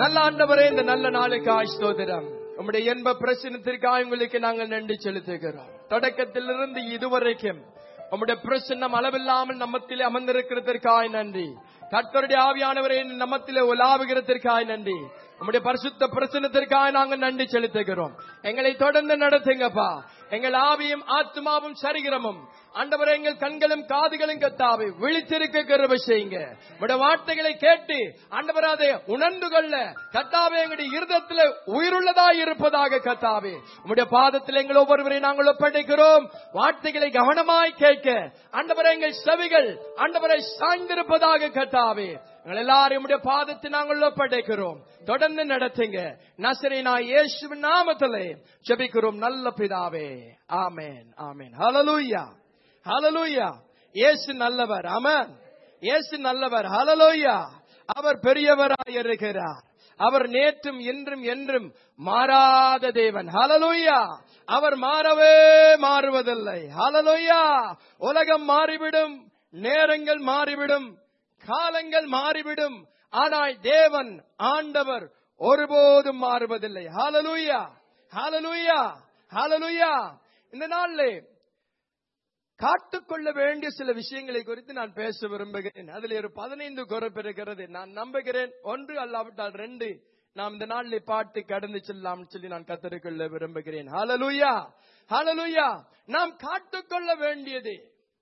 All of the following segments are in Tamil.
நல்ல ஆண்டவரே இந்த நல்ல நாளுக்காய் ஸ்தோத்திரம் உம்முடைய என்ப பிரச்சனத்திற்காக உங்களுக்கு நாங்கள் நன்றி செலுத்துகிறோம் தொடக்கத்திலிருந்து இதுவரைக்கும் உம்முடைய பிரசன்னம் அளவில்லாமல் நம்மத்திலே அமர்ந்திருக்கிறதற்காய் நன்றி கர்த்தருடைய ஆவியானவரை நம்மத்திலே உலாவுகிறதற்காய் நன்றி உம்முடைய பரிசுத்த பிரசனத்திற்காக நாங்கள் நன்றி செலுத்துகிறோம் எங்களை தொடர்ந்து நடத்துங்கப்பா எங்கள் ஆவியும் ஆத்மாவும் சரிகிரமும் ஆண்டவரே எங்கள் கண்களும் காதுகளும் கத்தாவை விழித்திருக்க கருவை செய்யுங்க உடைய வார்த்தைகளை கேட்டு ஆண்டவர் அதை உணர்ந்து கொள்ள கத்தாவே எங்களுடைய இருதத்தில் உயிருள்ளதாய் இருப்பதாக கத்தாவே உடைய பாதத்தில் எங்கள் ஒவ்வொருவரை நாங்கள் ஒப்படைக்கிறோம் வார்த்தைகளை கவனமாய் கேட்க ஆண்டவரை எங்கள் செவிகள் ஆண்டவரை சாய்ந்திருப்பதாக கத்தாவே எங்கள் எல்லாரும் உடைய பாதத்தை நாங்கள் ஒப்படைக்கிறோம் தொடர்ந்து நடத்துங்க நசரேனா இயேசுவின் நாமத்திலே ஜெபிக்கிறோம் நல்ல பிதாவே ஆமென் ஆமென் ஹalleluya ஹalleluya இயேசு நல்லவர் ஆமென் இயேசு நல்லவர் ஹalleluya அவர் பெரியவராய் இருக்கிறார் அவர் நேற்றும் இன்றும் என்றும் மாறாத தேவன் ஹalleluya அவர் மாறவே மாறுவதில்லை ஹalleluya உலகம் மாறிவிடும் நேரங்கள் மாறிவிடும் காலங்கள் மாறிவிடும் ஆனால் தேவன் ஆண்டவர் ஒருபோதும் மாறுவதில்லை ஹalleluya ஹalleluya ஹalleluya இந்த நாளிலே காட்டுக்கொள்ள வேண்டிய சில விஷயங்களை குறித்து நான் பேச விரும்புகிறேன் அதில் ஒரு பதினைந்து குறைப்பு இருக்கிறது நான் நம்புகிறேன் ஒன்று அல்லாவிட்டால் ரெண்டு நாம் இந்த நாளிலே பாட்டு கடந்து செல்லாம் சொல்லி நான் கத்தருக்கொள்ள விரும்புகிறேன் ஹalleluya ஹalleluya நாம் காட்டுக்கொள்ள வேண்டியது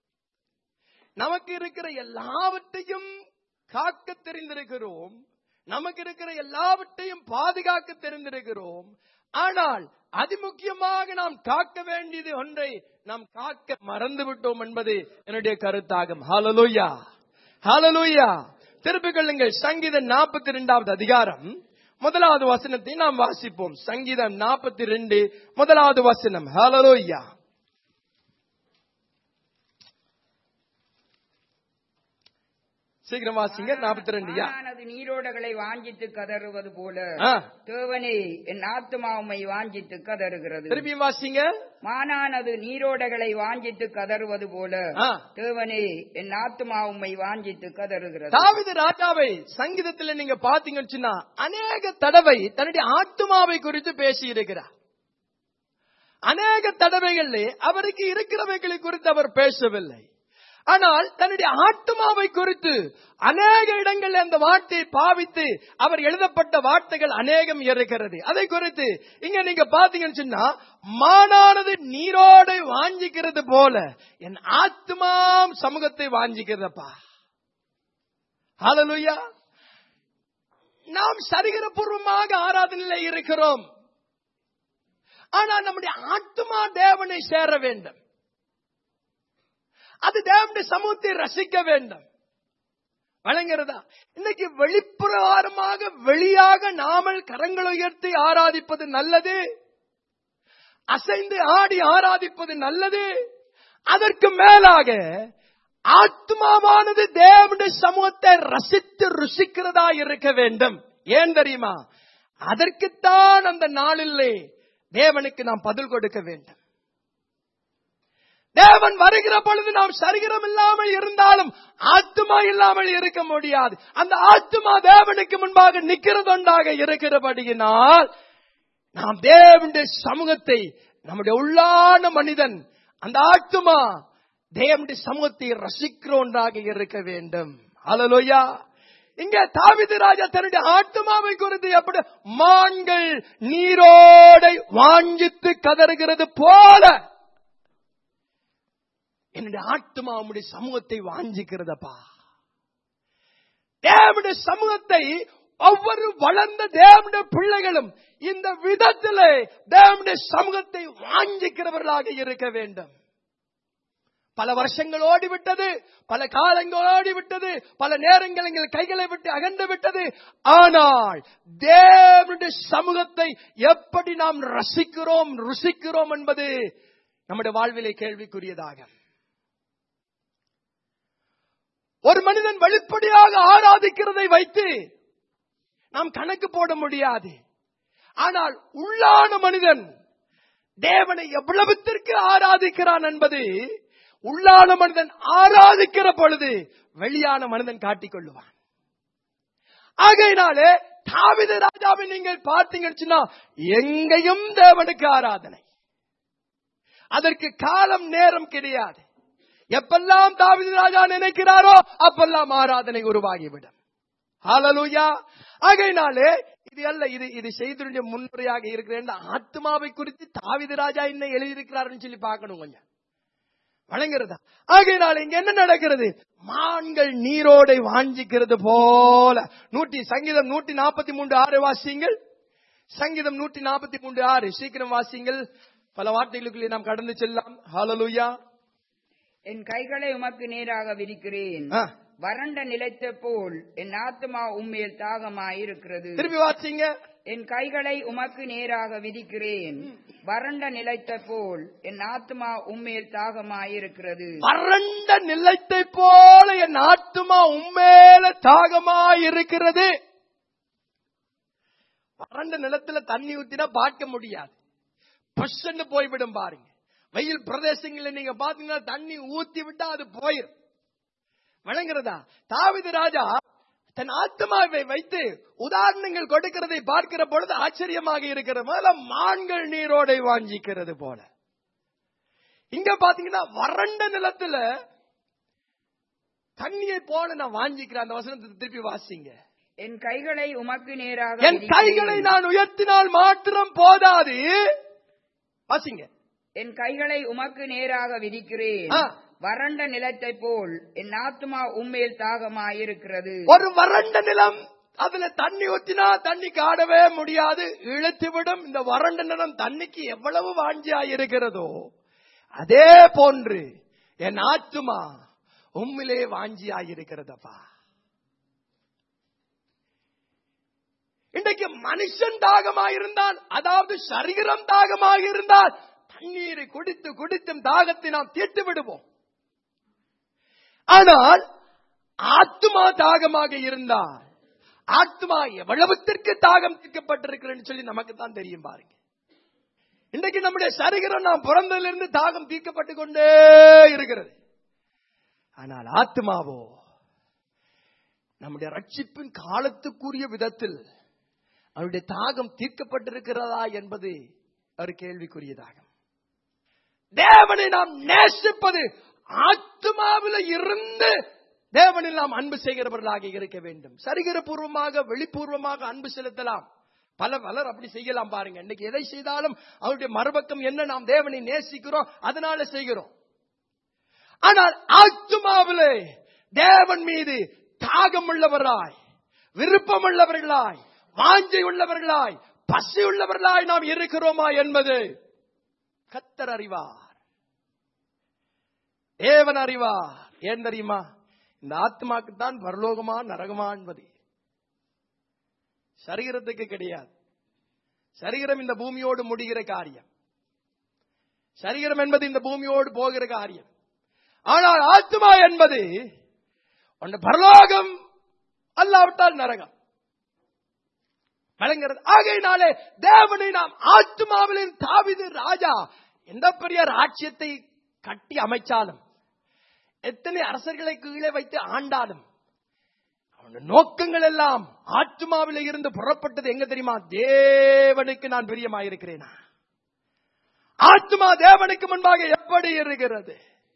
நமக்கு இருக்கிற எல்லாவற்றையும் காக்க தெரிந்திருக்கிறோம் நமக்கு இருக்கிற எல்லாவற்றையும் பாதுகாக்க தெரிந்திருக்கிறோம் ஆனால் அதிமுக்கியமாக நாம் காக்க வேண்டியது ஒன்றை நாம் காக்க மறந்து விட்டோம் என்பது என்னுடைய கருத்தாகும் ஹalleluya ஹalleluya திருப்பிக் கொள்ளுங்கள் சங்கீதம் நாற்பத்தி ரெண்டாவது அதிகாரம் முதலாவது வசனத்தை நாம் வாசிப்போம் சங்கீதம் நாற்பத்தி ரெண்டு முதலாவது வசனம் ஹalleluya சீக்கிரம் வாசிங்க நாற்பத்தி ரெண்டு யா மானானது நீரோடைகளை வாஞ்சித்து கதறுவது போல ஆ. தேவனே என் ஆத்துமா உம்மை வாஞ்சித்து கதறுகிறது திருப்பி வாசிங்க மானானது நீரோடைகளை வாஞ்சித்து கதறுவது போல ஆ. தேவனே என் ஆத்துமா உம்மை வாஞ்சித்து கதறுகிறது தாவிது ராஜாவை சங்கீதத்துல நீங்க பாத்தீங்கன்னு சொன்னா அநேக தடவை தன்னுடைய ஆத்துமாவை குறித்து பேசி இருக்கிறார் அநேக தடவைகளில் அவருக்கு இருக்கிறவைகளை குறித்து அவர் பேசவில்லை ஆனால் தன்னுடைய ஆத்மாவை குறித்து அநேக இடங்களில் அந்த வார்த்தையை பாவித்து அவர் எழுதப்பட்ட வார்த்தைகள் அநேகம் இருக்கிறது அதை குறித்து இங்க நீங்க பாத்தீங்கன்னு சொன்னா மானானது நீரோடை வாஞ்சிக்கிறது போல என் ஆத்மாம் சமூகத்தை வாஞ்சிக்கிறதப்பா ஹalleluya நாம் சரிகரபூர்வமாக ஆராதனையில் இருக்கிறோம் ஆனால் நம்முடைய ஆத்மா தேவனை சேர வேண்டும் அது தேவனுடைய சமூகத்தை ரசிக்க வேண்டும் வழங்குறதா இன்னைக்கு வெளிப்பிரகாரமாக வெளியாக நாமல் கரங்கள் உயர்த்தி ஆராதிப்பது நல்லது அசைந்து ஆடி ஆராதிப்பது நல்லது அதற்கு மேலாக ஆத்மாவானது தேவனுடைய சமூகத்தை ரசித்து ருசிக்கிறதா இருக்க வேண்டும் ஏன் தெரியுமா அதற்குத்தான் அந்த நாளிலே தேவனுக்கு நாம் பதில் கொடுக்க வேண்டும் தேவன் வருகிற பொழுது நாம் சரிகிரம் இல்லாமல் இருந்தாலும் ஆத்மா இல்லாமல் இருக்க முடியாது அந்த ஆத்மா தேவனுக்கு முன்பாக நிக்கிறதொண்டாக இருக்கிறபடியினால் நாம் தேவனுடைய சமூகத்தை நம்முடைய உள்ளான மனிதன் அந்த ஆத்மா தேவனுடைய சமூகத்தை ரசிக்கிற ஒன்றாக இருக்க வேண்டும் அலலோயா இங்க தாவிது ராஜா தன்னுடைய ஆத்மாவை குறித்து எப்படி மான்கள் நீரோடை வாஞ்சித்து கதறுகிறது போல என்னுடைய ஆத்மா உம்முடைய சமூகத்தை வாஞ்சிக்கிறதப்பா தேவனுடைய சமூகத்தை ஒவ்வொரு வளர்ந்த தேவனுடைய பிள்ளைகளும் இந்த விதத்திலே தேவனுடைய சமூகத்தை வாஞ்சிக்கிறவர்களாக இருக்க வேண்டும் பல வருஷங்கள் ஓடிவிட்டது பல காலங்கள் ஓடிவிட்டது பல நேரங்கள் எங்கள் கைகளை விட்டு அகன்று விட்டது ஆனால் தேவனுடைய சமூகத்தை எப்படி நாம் ரசிக்கிறோம் ருசிக்கிறோம் என்பது நம்முடைய வாழ்விலே கேள்விக்குரியதாக ஒரு மனிதன் வெளிப்படையாக ஆராதிக்கிறதை வைத்து நாம் கணக்கு போட முடியாது ஆனால் உள்ளான மனிதன் தேவனை எவ்வளவுத்திற்கு ஆராதிக்கிறான் என்பது உள்ளான மனிதன் ஆராதிக்கிற பொழுது வெளியான மனிதன் காட்டிக் கொள்ளுவான் ஆகையினாலே தாவித ராஜாவை நீங்கள் பார்த்தீங்கன்னு சொன்னா எங்கேயும் தேவனுக்கு ஆராதனை அதற்கு காலம் நேரம் கிடையாது எப்பெல்லாம் தாவித ராஜா நினைக்கிறாரோ அப்பெல்லாம் ஆராதனை உருவாகிவிடும் ஹalleluya ஆகையினாலே இது அல்ல இது இது செய்தியுடைய முன்னுரையாக இருக்கிற ஆத்மாவை குறித்து தாவித ராஜா என்ன எழுதியிருக்கிறாருன்னு சொல்லி பார்க்கணும் கொஞ்சம் வழங்குறதா ஆகையினால இங்க என்ன நடக்கிறது மான்கள் நீரோடை வாஞ்சிக்கிறது போல நூற்றி சங்கீதம் நூற்றி நாற்பத்தி மூன்று ஆறு வாசிங்கள் சங்கீதம் நூற்றி நாற்பத்தி மூன்று ஆறு சீக்கிரம் வாசிங்கள் பல வார்த்தைகளுக்குள்ளே நாம் கடந்து செல்லலாம் ஹalleluya என் கைகளை உமக்கு நேராக விரிக்கிறேன் ஆ. வறண்ட நிலைத்த போல் என் ஆத்மா உண்மையில் தாகமாயிருக்கிறது திருப்பி வாசிங்க என் கைகளை உமக்கு நேராக விதிக்கிறேன் வறண்ட நிலைத்த போல் என் ஆத்மா உண்மையில் தாகமாயிருக்கிறது வறண்ட நிலத்தை போல என் ஆத்துமா உண்மையில தாகமாய் இருக்கிறது வறண்ட நிலத்துல தண்ணி ஊத்தினா பார்க்க முடியாது பஷன்னு போய்விடும் பாருங்க வெயில் பிரதேசங்களில் நீங்க பாத்தீங்கன்னா தண்ணி ஊத்தி விட்டா அது போயிரும் வழங்குறதா தாவிது ராஜா தன் ஆத்மாவை வைத்து உதாரணங்கள் கொடுக்கிறதை பார்க்கிற பொழுது ஆச்சரியமாக இருக்கிறது முதல்ல மான்கள் நீரோடை வாஞ்சிக்கிறது போல இங்க பாத்தீங்கன்னா வறண்ட நிலத்துல தண்ணியை போல நான் வாஞ்சிக்கிறேன் அந்த வசனத்தை திருப்பி வாசிங்க என் கைகளை உமக்கு நேராக என் விரிக்கிறேன். கைகளை நான் உயர்த்தினால் மாத்திரம் போதாது வாசிங்க என் கைகளை உமக்கு நேராக விதிக்கிறேன் ஆ. வறண்ட நிலத்தை போல் என் ஆத்மா உண்மையில் தாகமாயிருக்கிறது ஒரு வறண்ட நிலம் அதுல தண்ணி ஊத்தினா தண்ணி காடவே முடியாது இழுத்து விடும் இந்த வறண்ட நிலம் தண்ணிக்கு எவ்வளவு வாஞ்சியா இருக்கிறதோ அதே போன்று என் ஆத்துமா உம்மிலே வாஞ்சியா இருக்கிறதப்பா இன்றைக்கு மனுஷன் தாகமாக இருந்தால் அதாவது சரீரம் தாகமாக இருந்தால் தண்ணீரை குடித்து குடித்தும் தாகத்தை நாம் தீர்த்து விடுவோம் ஆனால் ஆத்மா தாகமாக இருந்தால் ஆத்மா எவ்வளவுத்திற்கு தாகம் தீர்க்கப்பட்டிருக்கிறேன்னு சொல்லி நமக்கு தான் தெரியும் பாருங்க இன்றைக்கு நம்முடைய சரீரம் நாம் பிறந்ததிலிருந்து தாகம் தீர்க்கப்பட்டு கொண்டே இருக்கிறது ஆனால் ஆத்மாவோ நம்முடைய ரட்சிப்பின் காலத்துக்குரிய விதத்தில் அவருடைய தாகம் தீர்க்கப்பட்டிருக்கிறதா என்பது ஒரு கேள்விக்குரியதாகும் தேவனை நாம் நேசிப்பது ஆத்மாவில் இருந்து தேவனில் நாம் அன்பு செய்கிறவர்களாக இருக்க வேண்டும் சரிகிற பூர்வமாக வெளிப்பூர்வமாக அன்பு செலுத்தலாம் பல பலர் அப்படி செய்யலாம் பாருங்க இன்னைக்கு எதை செய்தாலும் அவருடைய மறுபக்கம் என்ன நாம் தேவனை நேசிக்கிறோம் அதனால செய்கிறோம் ஆனால் ஆத்மாவிலே தேவன் மீது தாகம் உள்ளவராய் விருப்பம் உள்ளவர்களாய் வாஞ்சை உள்ளவர்களாய் பசி உள்ளவர்களாய் நாம் இருக்கிறோமா என்பது கத்தர் அறிவார் தேவன் அறிவார் ஏன் தெரியுமா இந்த ஆத்மாக்கு தான் பரலோகமா நரகமா என்பது சரீரத்துக்கு கிடையாது சரீரம் இந்த பூமியோடு முடிகிற காரியம் சரீரம் என்பது இந்த பூமியோடு போகிற காரியம் ஆனால் ஆத்மா என்பது ஒன்று பரலோகம் அல்லாவிட்டால் நரகம் வழங்குறது ஆகையினாலே தேவனை நாம் ஆத்மாவிலின் தாவிது ராஜா எந்த பெரிய ராஜ்யத்தை கட்டி அமைச்சாலும் எத்தனை அரசர்களை கீழே வைத்து ஆண்டாலும் அவனுடைய நோக்கங்கள் எல்லாம் ஆத்மாவிலே இருந்து புறப்பட்டது எங்க தெரியுமா தேவனுக்கு நான் பிரியமாயிருக்கிறேனா ஆத்மா தேவனுக்கு முன்பாக எப்படி இருக்கிறது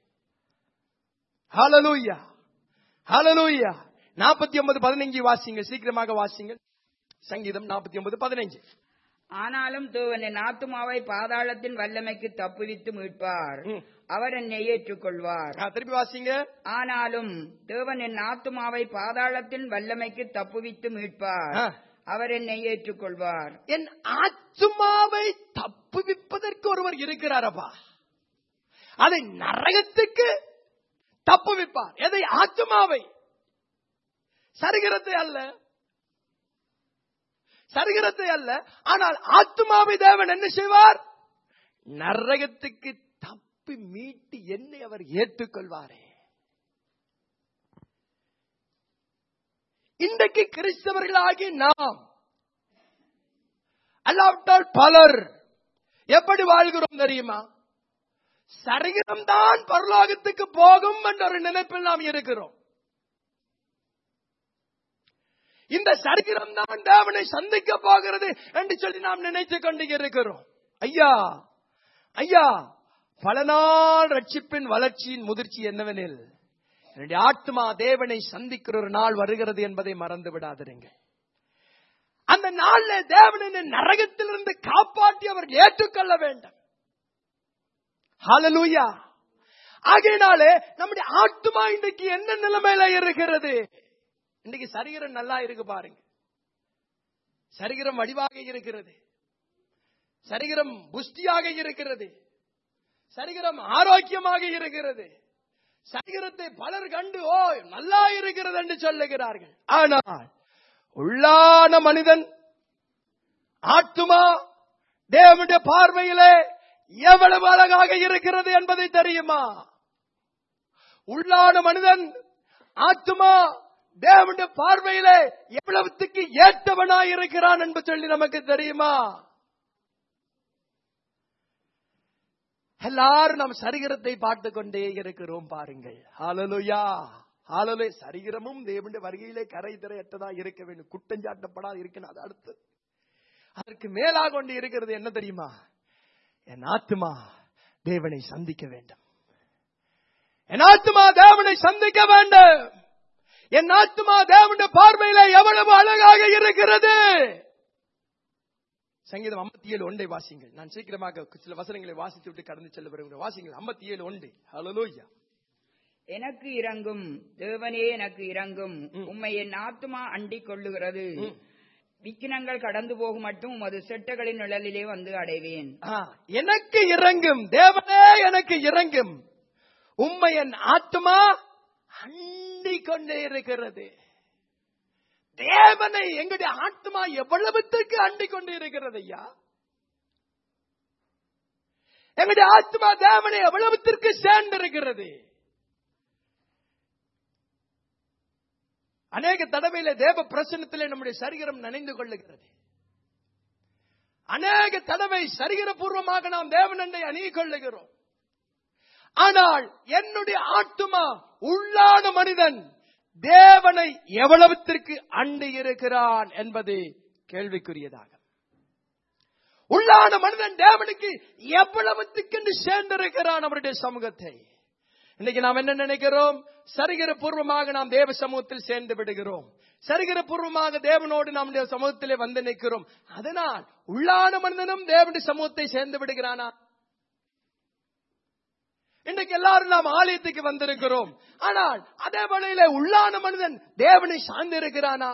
ஹalleluya ஹalleluya 49 பதினைஞ்சு வாசிங்க சீக்கிரமாக வாசிங்க சங்கீதம் 49 பதினைஞ்சு ஆனாலும் தேவன் என் ஆத்துமாவை பாதாளத்தின் வல்லமைக்கு தப்புவித்து மீட்பார் ம். அவர் என்னை ஏற்றுக்கொள்வார் ஆ, திருப்பி வாசிங்க ஆனாலும் தேவன் என் ஆத்துமாவை பாதாளத்தின் வல்லமைக்கு தப்புவித்து மீட்பார் ஆ. அவர் என்னை ஏற்றுக்கொள்வார் என் ஆத்மாவை தப்புவிப்பதற்கு ஒருவர் இருக்கிறாரப்பா அதை நரகத்துக்கு தப்புவிப்பார் எதை ஆத்மாவை சரீரத்தை அல்ல சரீரத்தை அல்ல ஆனால் ஆத்மாவை தேவன் என்ன செய்வார் நரகத்துக்கு தப்பி மீட்டு என்னை அவர் ஏற்றுக்கொள்வாரே இன்றைக்கு கிறிஸ்தவர்களாகி நாம் அல்லாவிட்டால் பலர் எப்படி வாழ்கிறோம் தெரியுமா சரீரம் தான் பரலோகத்துக்கு போகும் என்ற ஒரு நினைப்பில் நாம் இருக்கிறோம் இந்த சரீரம் தான் தேவனை சந்திக்க போகிறது என்று சொல்லி நாம் நினைத்துக் கொண்டு இருக்கிறோம் ஐயா ஐயா பல நாள் ரட்சிப்பின் வளர்ச்சியின் முதிர்ச்சி என்னவெனில் என்னுடைய ஆத்மா தேவனை சந்திக்கிற ஒரு நாள் வருகிறது என்பதை மறந்து விடாதிருங்க அந்த நாள்ல தேவன் என்னை நரகத்திலிருந்து காப்பாற்றி அவர் ஏற்றுக்கொள்ள வேண்டும் ஹalleluya ஆகையினாலே நம்முடைய ஆத்மா இன்றைக்கு என்ன நிலைமையில இருக்கிறது இன்னைக்கு சரீரம் நல்லா இருக்கு பாருங்க சரீரம் வடிவாக இருக்கிறது சரீரம் புஷ்டியாக இருக்கிறது சரீரம் ஆரோக்கியமாக இருக்கிறது சரீரத்தை பலர் கண்டு ஓ நல்லா இருக்கிறது என்று சொல்லுகிறார்கள் ஆனால் உள்ளான மனிதன் ஆத்துமா தேவனுடைய பார்வையிலே எவ்வளவு அழகாக இருக்கிறது என்பதை தெரியுமா உள்ளான மனிதன் ஆத்துமா தேவனுடைய பார்வையிலே எவ்வளவுத்துக்கு ஏற்றவனாய் இருக்கிறான் என்று சொல்லி நமக்கு தெரியுமா எல்லாரும் நம் சரீரத்தை பார்த்து கொண்டே இருக்கிறோம் பாருங்கள் ஹalleluya ஹalleluya சரீரமும் தேவனுடைய வருகையிலே கரை திரையற்றதா இருக்க வேண்டும் குற்றஞ்சாட்டப்படாது இருக்கணும் அது அடுத்து அதற்கு மேலாக கொண்டு இருக்கிறது என்ன தெரியுமா என் ஆத்துமா தேவனை சந்திக்க வேண்டும் என் ஆத்துமா தேவனை சந்திக்க வேண்டும் என் ஆத்துமா தேவனுடைய பார்வையில எவ்வளவு அழகாக இருக்கிறது சங்கீதம் ஐம்பத்தி ஏழு ஒன்றை வாசிங்கள் நான் சீக்கிரமாக சில வசனங்களை வாசித்து விட்டு கடந்து செல்ல விரும்புகிறேன் வாசிங்கள் ஐம்பத்தி ஏழு ஒன்று ஹalleluya எனக்கு இறங்கும் தேவனே எனக்கு இறங்கும் உம்மை என் ஆத்துமா அண்டிக் கொள்ளுகிறது ம். விக்கினங்கள் கடந்து போகும் மட்டும் உமது செட்டகளின் நிழலிலே வந்து அடைவேன் ஆ, எனக்கு இறங்கும் தேவனே எனக்கு இறங்கும் உம்மை என் ஆத்மா அண்டிக் கொண்டே இருக்கிறது தேவனை எங்களுடைய ஆத்மா எவ்வளவுத்துக்கு அண்டிக் கொண்டு இருக்கிறது ஐயா எங்களுடைய ஆத்மா தேவனை எவ்வளவுத்திற்கு சேர்ந்திருக்கிறது அநேக தடவையில தேவ பிரசனத்திலே நம்முடைய சரீரம் நனைந்து கொள்ளுகிறது அநேக தடவை சரீரபூர்வமாக நாம் தேவனண்டை அணியிக் கொள்ளுகிறோம் ஆனால் என்னுடைய ஆத்துமா உள்ளான மனிதன் தேவனை எவ்வளவுத்திற்கு அண்டி இருக்கிறான் என்பது கேள்விக்குரியதாக உள்ளான மனிதன் தேவனுக்கு எவ்வளவுத்துக்கு சேர்ந்திருக்கிறான் அவருடைய சமூகத்தை இன்னைக்கு நாம் என்ன நினைக்கிறோம் சரிகர பூர்வமாக நாம் தேவ சமூகத்தில் சேர்ந்து விடுகிறோம் சரிகர பூர்வமாக தேவனோடு நம்முடைய சமூகத்திலே வந்து நிற்கிறோம் அதனால் உள்ளான மனிதனும் தேவனுடைய சமூகத்தை சேர்ந்து விடுகிறானா இன்றைக்கு எல்லாரும் நாம் ஆலயத்துக்கு வந்திருக்கிறோம் ஆனால் அதே வேளையில உள்ளான மனிதன் தேவனை சார்ந்து இருக்கிறானா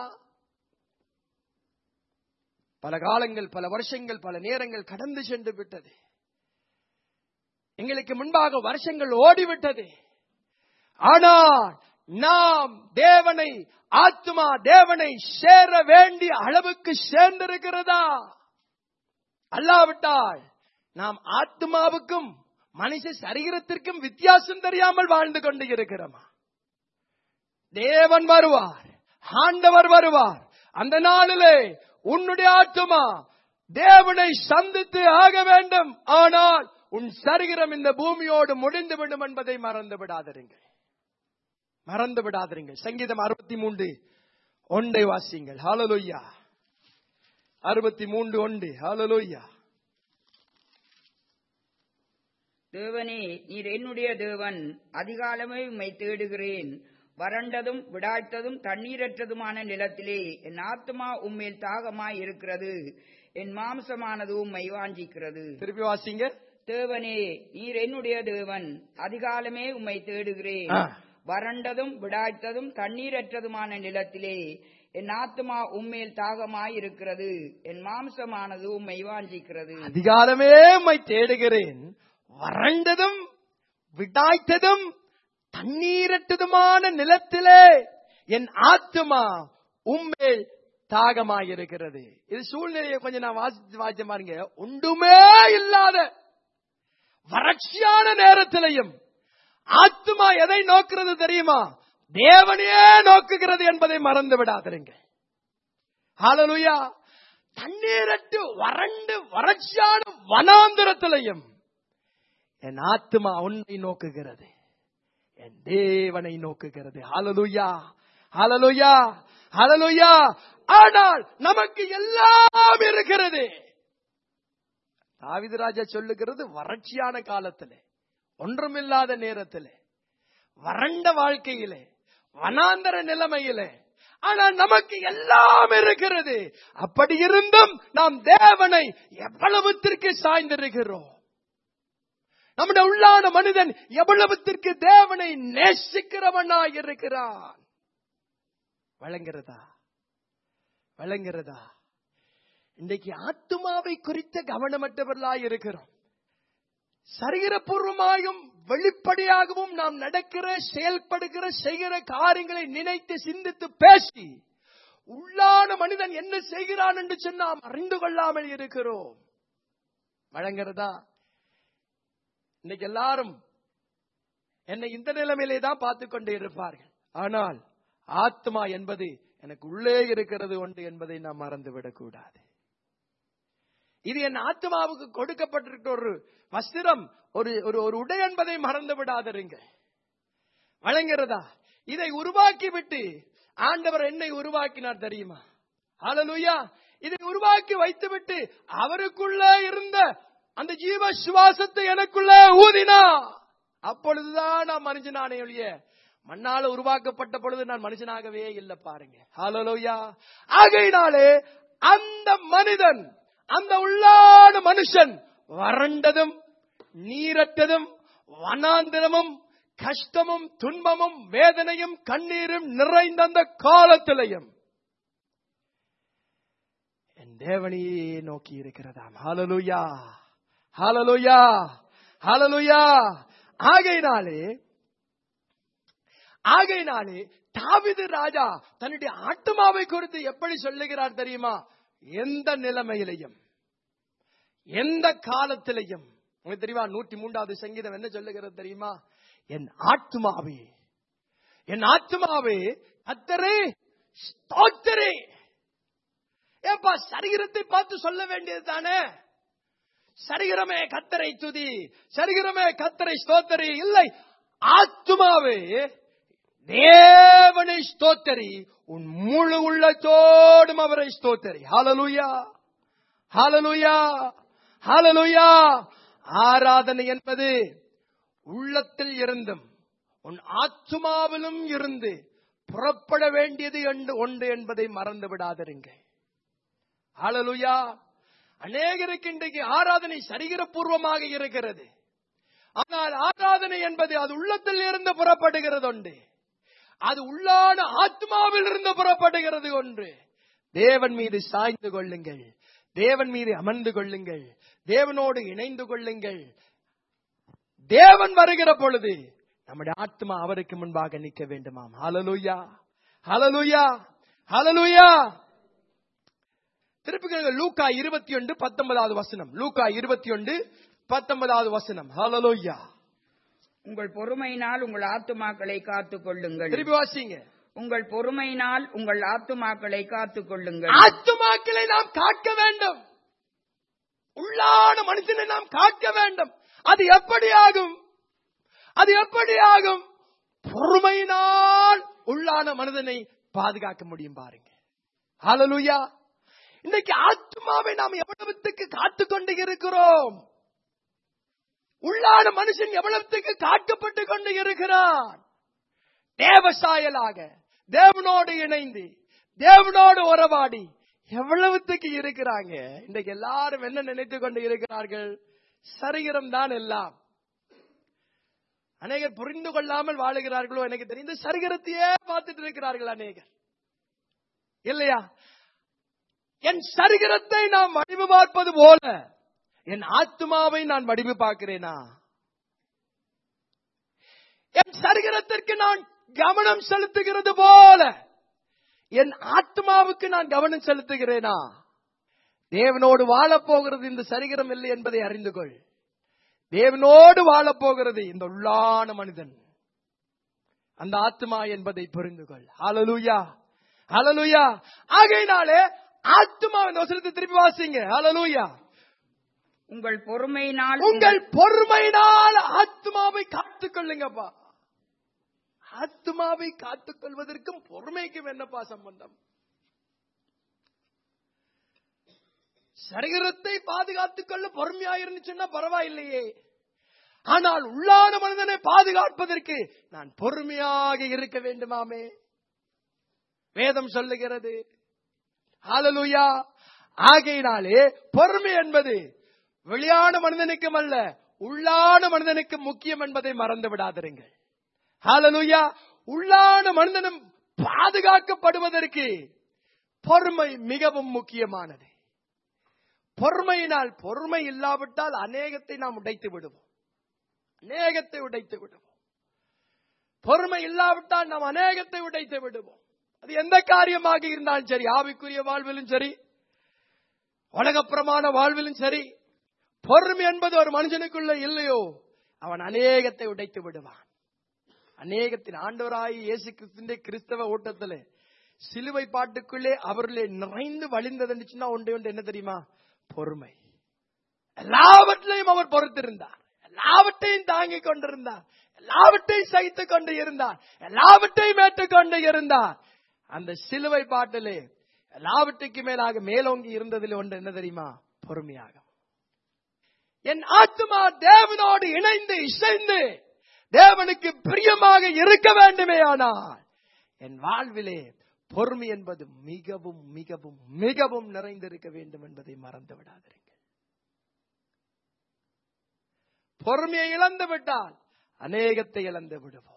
பல காலங்கள் பல வருஷங்கள் பல நேரங்கள் கடந்து சென்று விட்டது எங்களுக்கு முன்பாக வருஷங்கள் ஓடிவிட்டது ஆனால் நாம் தேவனை ஆத்மா தேவனை சேர வேண்டிய அளவுக்கு சேர்ந்திருக்கிறதா அல்லாவிட்டால் நாம் ஆத்மாவுக்கும் மனுஷ சரீரத்திற்கும் வித்தியாசம் தெரியாமல் வாழ்ந்து கொண்டு இருக்கிறோமா தேவன் வருவார் ஆண்டவர் வருவார் அந்த நாளிலே உன்னுடைய ஆத்மா தேவனை சந்தித்து ஆக வேண்டும் ஆனால் உன் சரீரம் இந்த பூமியோடு முடிந்து விடும் என்பதை மறந்து விடாதிருங்கள் மறந்து விடாதிருங்கள் சங்கீதம் அறுபத்தி மூன்று ஒன்றை வாசிங்கள் ஹalleluya அறுபத்தி மூன்று ஒன்று ஹalleluya தேவனே நீர் என்னுடைய தேவன் அதிகாலமே உம்மை தேடுகிறேன் வறண்டதும் விடாய்த்ததும் தண்ணீரற்றதுமான நிலத்திலே என் ஆத்மா உம்மேல் தாகமாய் இருக்கிறது என் மாம்சமானது உம்மை வாஞ்சிக்கிறது திருப்பி வாசிங்க தேவனே நீர் என்னுடைய தேவன் அதிகாலமே உம்மை தேடுகிறேன் ஆ. வறண்டதும் விடாய்த்ததும் தண்ணீரற்றதுமான நிலத்திலே என் ஆத்மா உம்மேல் தாகமாய் இருக்கிறது என் மாம்சமானது உம்மை வாஞ்சிக்கிறது அதிகாரமே உம்மை தேடுகிறேன் வறண்டதும் விடாய்த்ததும் தண்ணீரற்றதுமான நிலத்திலே என் ஆத்துமா உம்மேல் தாகமாயிருக்கிறது இது சூழ்நிலையை கொஞ்சம் நான் வாசிச்சு வாசிச்ச பாருங்க ஒன்றுமே இல்லாத வறட்சியான நேரத்திலையும் ஆத்துமா எதை நோக்குறது தெரியுமா தேவனையே நோக்குகிறது என்பதை மறந்து விடாதிருங்க ஹalleluya தண்ணீரற்று வறண்டு வறட்சியான வனாந்திரத்திலையும் என் ஆத்துமா உன்னை நோக்குகிறது என் தேவனை நோக்குகிறது ஹalleluya ஹalleluya ஹalleluya ஆனால் நமக்கு எல்லாம் இருக்கிறது தாவீது ராஜா சொல்லுகிறது வறட்சியான காலத்திலே ஒன்றுமில்லாத நேரத்திலே வறண்ட வாழ்க்கையிலே வனாந்தர நிலைமையிலே ஆனால் நமக்கு எல்லாம் இருக்கிறது அப்படி இருந்தும் நாம் தேவனை எவ்வளவுத்திற்கு சாய்ந்திருக்கிறோம் நம்முடைய உள்ளான மனிதன் எவ்வளவுத்திற்கு தேவனை நேசிக்கிறவனாய் இருக்கிறான் வழங்குறதா வழங்குறதா இன்றைக்கு ஆத்துமாவை குறித்த கவனமற்றவர்களாய் இருக்கிறோம் சரீரபூர்வமாயும் வெளிப்படையாகவும் நாம் நடக்கிற செயல்படுகிற செய்கிற காரியங்களை நினைத்து சிந்தித்து பேசி உள்ளான மனிதன் என்ன செய்கிறான் என்று சொன்ன நாம் அறிந்து கொள்ளாமல் இருக்கிறோம் வழங்குறதா இன்னைக்கு எல்லாரும் என்னை இந்த நிலைமையிலே தான் பார்த்து கொண்டு இருப்பார்கள் ஆனால் ஆத்மா என்பது எனக்கு உள்ளே இருக்கிறது ஒன்று என்பதை நாம் மறந்துவிடக் கூடாது இது என் ஆத்மாவுக்கு கொடுக்கப்பட்டிருக்கிற ஒரு வஸ்திரம் ஒரு ஒரு ஒரு உடை என்பதை மறந்து விடாதருங்க வழங்குறதா இதை உருவாக்கி விட்டு ஆண்டவர் என்னை உருவாக்கினார் தெரியுமா ஹalleluya இதை உருவாக்கி வைத்துவிட்டு அவருக்குள்ளே இருந்த அந்த ஜீவ சுவாசத்தை எனக்குள்ளே ஊதினா அப்பொழுதுதான் நான் மனுஷனானே ஒழிய மண்ணால உருவாக்கப்பட்ட பொழுது நான் மனுஷனாகவே இல்லை பாருங்க ஹalleluya ஆகையினாலே அந்த மனிதன் அந்த உள்ளான மனுஷன் வறண்டதும் நீரற்றதும் வனாந்திரமும் கஷ்டமும் துன்பமும் வேதனையும் கண்ணீரும் நிறைந்த அந்த காலத்திலையும் என் தேவனையே நோக்கி இருக்கிறதாம் ஹalleluya ஹalleluya ஹalleluya ஆகையினாலே ஆகையினாலே தாவிது ராஜா தன்னுடைய ஆத்மாவை குறித்து எப்படி சொல்லுகிறார் தெரியுமா எந்த நிலைமையிலையும் எந்த காலத்திலையும் உங்களுக்கு தெரியுமா நூற்றி மூன்றாவது சங்கீதம் என்ன சொல்லுகிறது தெரியுமா என் ஆத்மாவே என் ஆத்மாவே கத்தரே ஸ்தோத்திரே ஏப்பா சரீரத்தை பார்த்து சொல்ல வேண்டியது தானே சரீரமே கத்தரை துதி சரீரமே கத்தரை ஸ்தோத்தரி இல்லை ஆத்மாவே தேவனை ஸ்தோத்தரி உன் முழு உள்ளத்தோடும் அவரை ஸ்தோத்தரி ஹalleluya ஹalleluya ஹalleluya ஆராதனை என்பது உள்ளத்தில் இருந்தும் உன் ஆத்மாவிலும் இருந்து புறப்பட வேண்டியது என்று ஒன்று என்பதை மறந்து விடாதிருங்க ஹalleluya அநேகருக்கு இன்றைக்கு ஆராதனை சரீரபூர்வமாக இருக்கிறது ஆனால் ஆராதனை என்பது அது உள்ளத்தில் இருந்து புறப்படுகிறது ஒன்று அது உள்ளான ஆத்மாவில் இருந்து புறப்படுகிறது ஒன்று தேவன் மீது சாய்ந்து கொள்ளுங்கள் தேவன் மீது அமர்ந்து கொள்ளுங்கள் தேவனோடு இணைந்து கொள்ளுங்கள் தேவன் வருகிற பொழுது நம்முடைய ஆத்மா அவருக்கு முன்பாக நிற்க வேண்டுமாம் ஹalleluya ஹalleluya ஹalleluya திருப்பி லூக்கா இருபத்தி ஒன்று பத்தொன்பதாவது வசனம் லூக்கா இருபத்தி ஒன்று பத்தொன்பதாவது வசனம் ஹalleluya உங்கள் பொறுமையினால் உங்கள் ஆத்துமாக்களை காத்துக் கொள்ளுங்கள் திருப்பி வாசிங்க உங்கள் பொறுமையினால் உங்கள் ஆத்துமாக்களை காத்துக் கொள்ளுங்கள் ஆத்துமாக்களை நாம் காக்க வேண்டும் உள்ளான மனுஷனை நாம் காக்க வேண்டும் அது எப்படி ஆகும் அது எப்படி ஆகும் பொறுமையினால் உள்ளான மனிதனை பாதுகாக்க முடியும் பாருங்க ஹalleluya இன்னைக்கு ஆத்மாவை நாம் எவ்வளவுத்துக்கு காத்துக் கொண்டு இருக்கிறோம் உள்ளான மனுஷன் எவ்வளவுத்துக்கு காக்கப்பட்டு கொண்டு இருக்கிறான் தேவசாயலாக தேவனோடு இணைந்து தேவனோடு உறவாடி எவ்வளவுத்துக்கு இருக்கிறாங்க இன்றைக்கு எல்லாரும் என்ன நினைத்து கொண்டு இருக்கிறார்கள் சரீரம் தான் எல்லாம் அநேகர் புரிந்து கொள்ளாமல் வாழுகிறார்களோ எனக்கு தெரிந்து சரீரத்தையே பார்த்துட்டு இருக்கிறார்கள் அநேகர் இல்லையா என் சரீரத்தை நாம் வடிவு பார்ப்பது போல என் ஆத்மாவை நான் வடிவு பார்க்கிறேனா என் சரீரத்திற்கு நான் கவனம் செலுத்துகிறது போல என் ஆத்மாவுக்கு நான் கவனம் செலுத்துகிறேனா தேவனோடு வாழப் போகிறது இந்த சரீரம் இல்லை என்பதை அறிந்து கொள் தேவனோடு வாழப் போகிறது இந்த உள்ளான மனிதன் அந்த ஆத்மா என்பதை புரிந்து கொள் ஹalleluya ஹalleluya ஆகையினாலே ஆத்மா இந்த வசனத்தை திருப்பி வாசிங்க ஹalleluya உங்கள் பொறுமையினால் உங்கள் பொறுமையினால் ஆத்மாவை காத்துக் கொள்ளுங்கப்பா ஆத்மாவை காத்துக் கொள்வதற்கும் பொறுமைக்கும் என்னப்பா சம்பந்தம் சரீரத்தை பாதுகாத்துக் கொள்ள பொறுமையா இருந்துச்சுன்னா பரவாயில்லையே ஆனால் உள்ளான மனிதனை பாதுகாப்பதற்கு நான் பொறுமையாக இருக்க வேண்டுமாமே வேதம் சொல்லுகிறது ஹalleluya ஆகையினாலே பொறுமை என்பது வெளியான மனிதனுக்கும் அல்ல உள்ளான மனிதனுக்கு முக்கியம் என்பதை மறந்து விடாதிருங்கள் ஹalleluya உள்ளான மனிதனும் பாதுகாக்கப்படுவதற்கு பொறுமை மிகவும் முக்கியமானது பொறுமையினால் பொறுமை இல்லாவிட்டால் அநேகத்தை நாம் உடைத்து விடுவோம் அநேகத்தை உடைத்து விடுவோம் பொறுமை இல்லாவிட்டால் நாம் அநேகத்தை உடைத்து விடுவோம் அது எந்த காரியமாக இருந்தாலும் சரி ஆவிக்குரிய வாழ்விலும் சரி உலகப்பிரமான வாழ்விலும் சரி பொறுமை என்பது ஒரு மனுஷனுக்குள்ள இல்லையோ அவன் அநேகத்தை உடைத்து விடுவான் அநேகத்தின் ஆண்டவராய் இயேசு கிறிஸ்துவின் கிறிஸ்தவ ஓட்டத்திலே சிலுவை பாட்டுக்குள்ளே அவர்களே நிறைந்து வழிந்ததுச்சுன்னா ஒன்று ஒன்று என்ன தெரியுமா பொறுமை எல்லாவற்றையும் அவர் பொறுத்திருந்தார் எல்லாவற்றையும் தாங்கிக் கொண்டிருந்தார் எல்லாவற்றையும் சகித்துக் கொண்டு இருந்தார் எல்லாவற்றையும் ஏற்றுக்கொண்டு இருந்தார் அந்த சிலுவை பாட்டிலே எல்லாவற்றுக்கு மேலாக மேலோங்கி இருந்ததில் ஒன்று என்ன தெரியுமா பொறுமையாக என் ஆத்மா தேவனோடு இணைந்து இசைந்து தேவனுக்கு பிரியமாக இருக்க வேண்டுமே ஆனால் என் வாழ்விலே பொறுமை என்பது மிகவும் மிகவும் மிகவும் நிறைந்திருக்க வேண்டும் என்பதை மறந்து விடாதீர்கள் பொறுமையை இழந்து விட்டால் அநேகத்தை இழந்து விடுவோம்